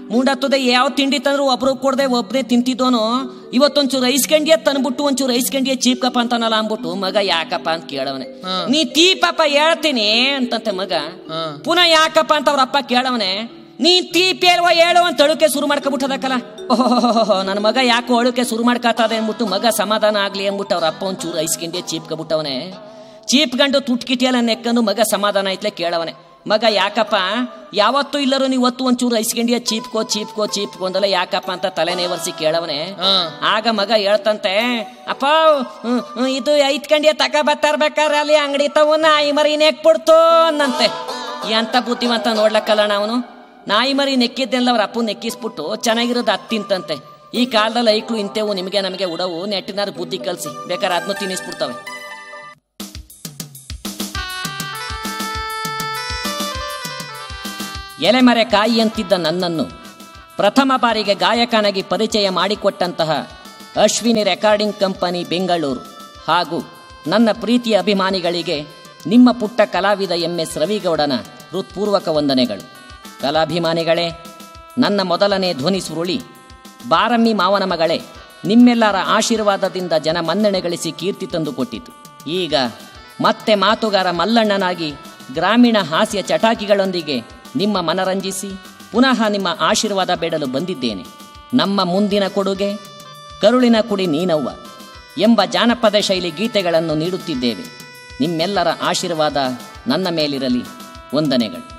ಮುಂಡತ್ತದೆ ಯಾವ ತಿಂಡಿ ತಂದ್ರು ಒಬ್ರು ಕೊಡದೆ ಒಬ್ಬನೇ ತಿಂತಿದ್ದೋನು ಇವತ್ತೊಂಚೂರು ಐಸ್ ಕಂಡಿಯ ತಂದ್ಬಿಟ್ಟು ಒಂಚೂರು ಐಸ್ ಕಂಡಿಯ ಚೀಪ್ಕಪ್ಪ ಅಂತಾನಲ್ಲ ಅಂದ್ಬಿಟ್ಟು ಮಗ ಯಾಕಪ್ಪ ಅಂತ ಕೇಳವನೆ ಹಾ. ನೀ ತೀಪಪ್ಪ ಹೇಳ್ತೀನಿ ಅಂತಂತೆ ಮಗ ಹಾ. ಪುನಃ ಯಾಕಪ್ಪ ಅಂತ ಅವ್ರ ಅಪ್ಪ ಕೇಳವನೆ ನೀ ತೀಪಿ ಅಲ್ವಾ ಹೇಳು ಅಂತ ಅಳುಕೆ ಶುರು ಮಾಡ್ಕೊಬಿಟ್ಟದಕ್ಕಲ್ಲ ಓಹೋ ನನ್ನ ಮಗ ಯಾಕೋ ಅಳುಕೆ ಶುರು ಮಾಡ್ಕೊತದೆ ಅಂದ್ಬಿಟ್ಟು ಮಗ ಸಮಾಧಾನ ಆಗ್ಲಿ ಅಂದ್ಬಿಟ್ಟು ಅವ್ರ ಅಪ್ಪ ಒಂಚೂರು ಐಸ್ ಕಿಂಡಿಯ ಚೀಪ್ಕೊಬಿಟ್ಟವನೆ ಚೀಪ್ಗಂಡು ತುಟ್ಕಿಟಿಯಲ್ಲ ನೆಕ್ಕಂಡು ಮಗ ಸಮಾಧಾನ ಆಯ್ತಲೆ ಕೇಳವನೆ ಮಗ ಯಾಕಪ್ಪ ಯಾವತ್ತೂ ಇಲ್ಲರೂ ನೀವು ಒತ್ತು ಒಂಚೂರು ಐಸ್ ಕಿಂಡಿಯ ಚೀಪ್ಕೋ ಚೀಪ್ಕೋ ಚೀಪ್ಕೋ ಅಂದಲ್ಲ ಯಾಕಪ್ಪ ಅಂತ ತಲೆನೇ ಒರೆಸಿ ಕೇಳವನೆ ಹಾ ಆಗ ಮಗ ಹೇಳ್ತಂತೆ ಅಪ್ಪ ಹ್ಮ್, ಹ್ಮ್, ಇದು ಐತ್ ಕಂಡಿಯ ತಕ ಬತ್ತಾರ್ಬೇಕಾದ್ರೆ ಅಲ್ಲಿ ಅಂಗಡಿ ತವ ನಾಯಿ ಮರಿ ನೆಕ್ಬಿಡ್ತು ಅನ್ನಂತೆ ಎಂತ ಬುದ್ಧಿವಂತ ನೋಡ್ಲಕ್ಕಲ್ಲ ಅವನು ನಾಯಿ ಮರಿ ನೆಕ್ಕಿದ್ದೆಲ್ಲ ಅವ್ರ ಅಪ್ಪು ನೆಕ್ಕಿಸ್ಬಿಟ್ಟು ಚೆನ್ನಾಗಿರೋದು ಅದ್ ತಿಂತಂತೆ ಈ ಕಾಲದಲ್ಲಿ ಐಕ್ಳು ಇಂತೆವು ನಿಮಗೆ ನಮಗೆ ಉಡವು ನೆಟ್ಟಿನಾರು ಬುದ್ಧಿ ಕಲ್ಸಿ ಬೇಕಾದ್ರೆ ಅದನ್ನು ತಿನ್ನಿಸ್ಬಿಡ್ತವೆ ಎಲೆಮರೆ ಕಾಯಿ ಅಂತಿದ್ದ ನನ್ನನ್ನು ಪ್ರಥಮ ಬಾರಿಗೆ ಗಾಯಕನಾಗಿ ಪರಿಚಯ ಮಾಡಿಕೊಟ್ಟಂತಹ ಅಶ್ವಿನಿ ರೆಕಾರ್ಡಿಂಗ್ ಕಂಪನಿ ಬೆಂಗಳೂರು ಹಾಗೂ ನನ್ನ ಪ್ರೀತಿಯ ಅಭಿಮಾನಿಗಳಿಗೆ ನಿಮ್ಮ ಪುಟ್ಟ ಕಲಾವಿದ ಎಂ ಎಸ್ ರವಿಗೌಡನ ಹೃತ್ಪೂರ್ವಕ ವಂದನೆಗಳು ಕಲಾಭಿಮಾನಿಗಳೇ ನನ್ನ ಮೊದಲನೇ ಧ್ವನಿ ಸುರುಳಿ ಬಾರಮ್ಮಿ ಮಾವನ ಮಗಳೇ ನಿಮ್ಮೆಲ್ಲರ ಆಶೀರ್ವಾದದಿಂದ ಜನ ಮನ್ನಣೆ ಗಳಿಸಿ ಕೀರ್ತಿ ತಂದುಕೊಟ್ಟಿತು ಈಗ ಮತ್ತೆ ಮಾತುಗಾರ ಮಲ್ಲಣ್ಣನಾಗಿ ಗ್ರಾಮೀಣ ಹಾಸ್ಯ ಚಟಾಕಿಗಳೊಂದಿಗೆ ನಿಮ್ಮ ಮನರಂಜಿಸಿ ಪುನಃ ನಿಮ್ಮ ಆಶೀರ್ವಾದ ಬೇಡಲು ಬಂದಿದ್ದೇನೆ ನಮ್ಮ ಮುಂದಿನ ಕೊಡುಗೆ ಕರುಳಿನ ಕುಡಿ ನೀನವ್ವ ಎಂಬ ಜಾನಪದ ಶೈಲಿ ಗೀತೆಗಳನ್ನು ನೀಡುತ್ತಿದ್ದೇವೆ ನಿಮ್ಮೆಲ್ಲರ ಆಶೀರ್ವಾದ ನನ್ನ ಮೇಲಿರಲಿ ವಂದನೆಗಳು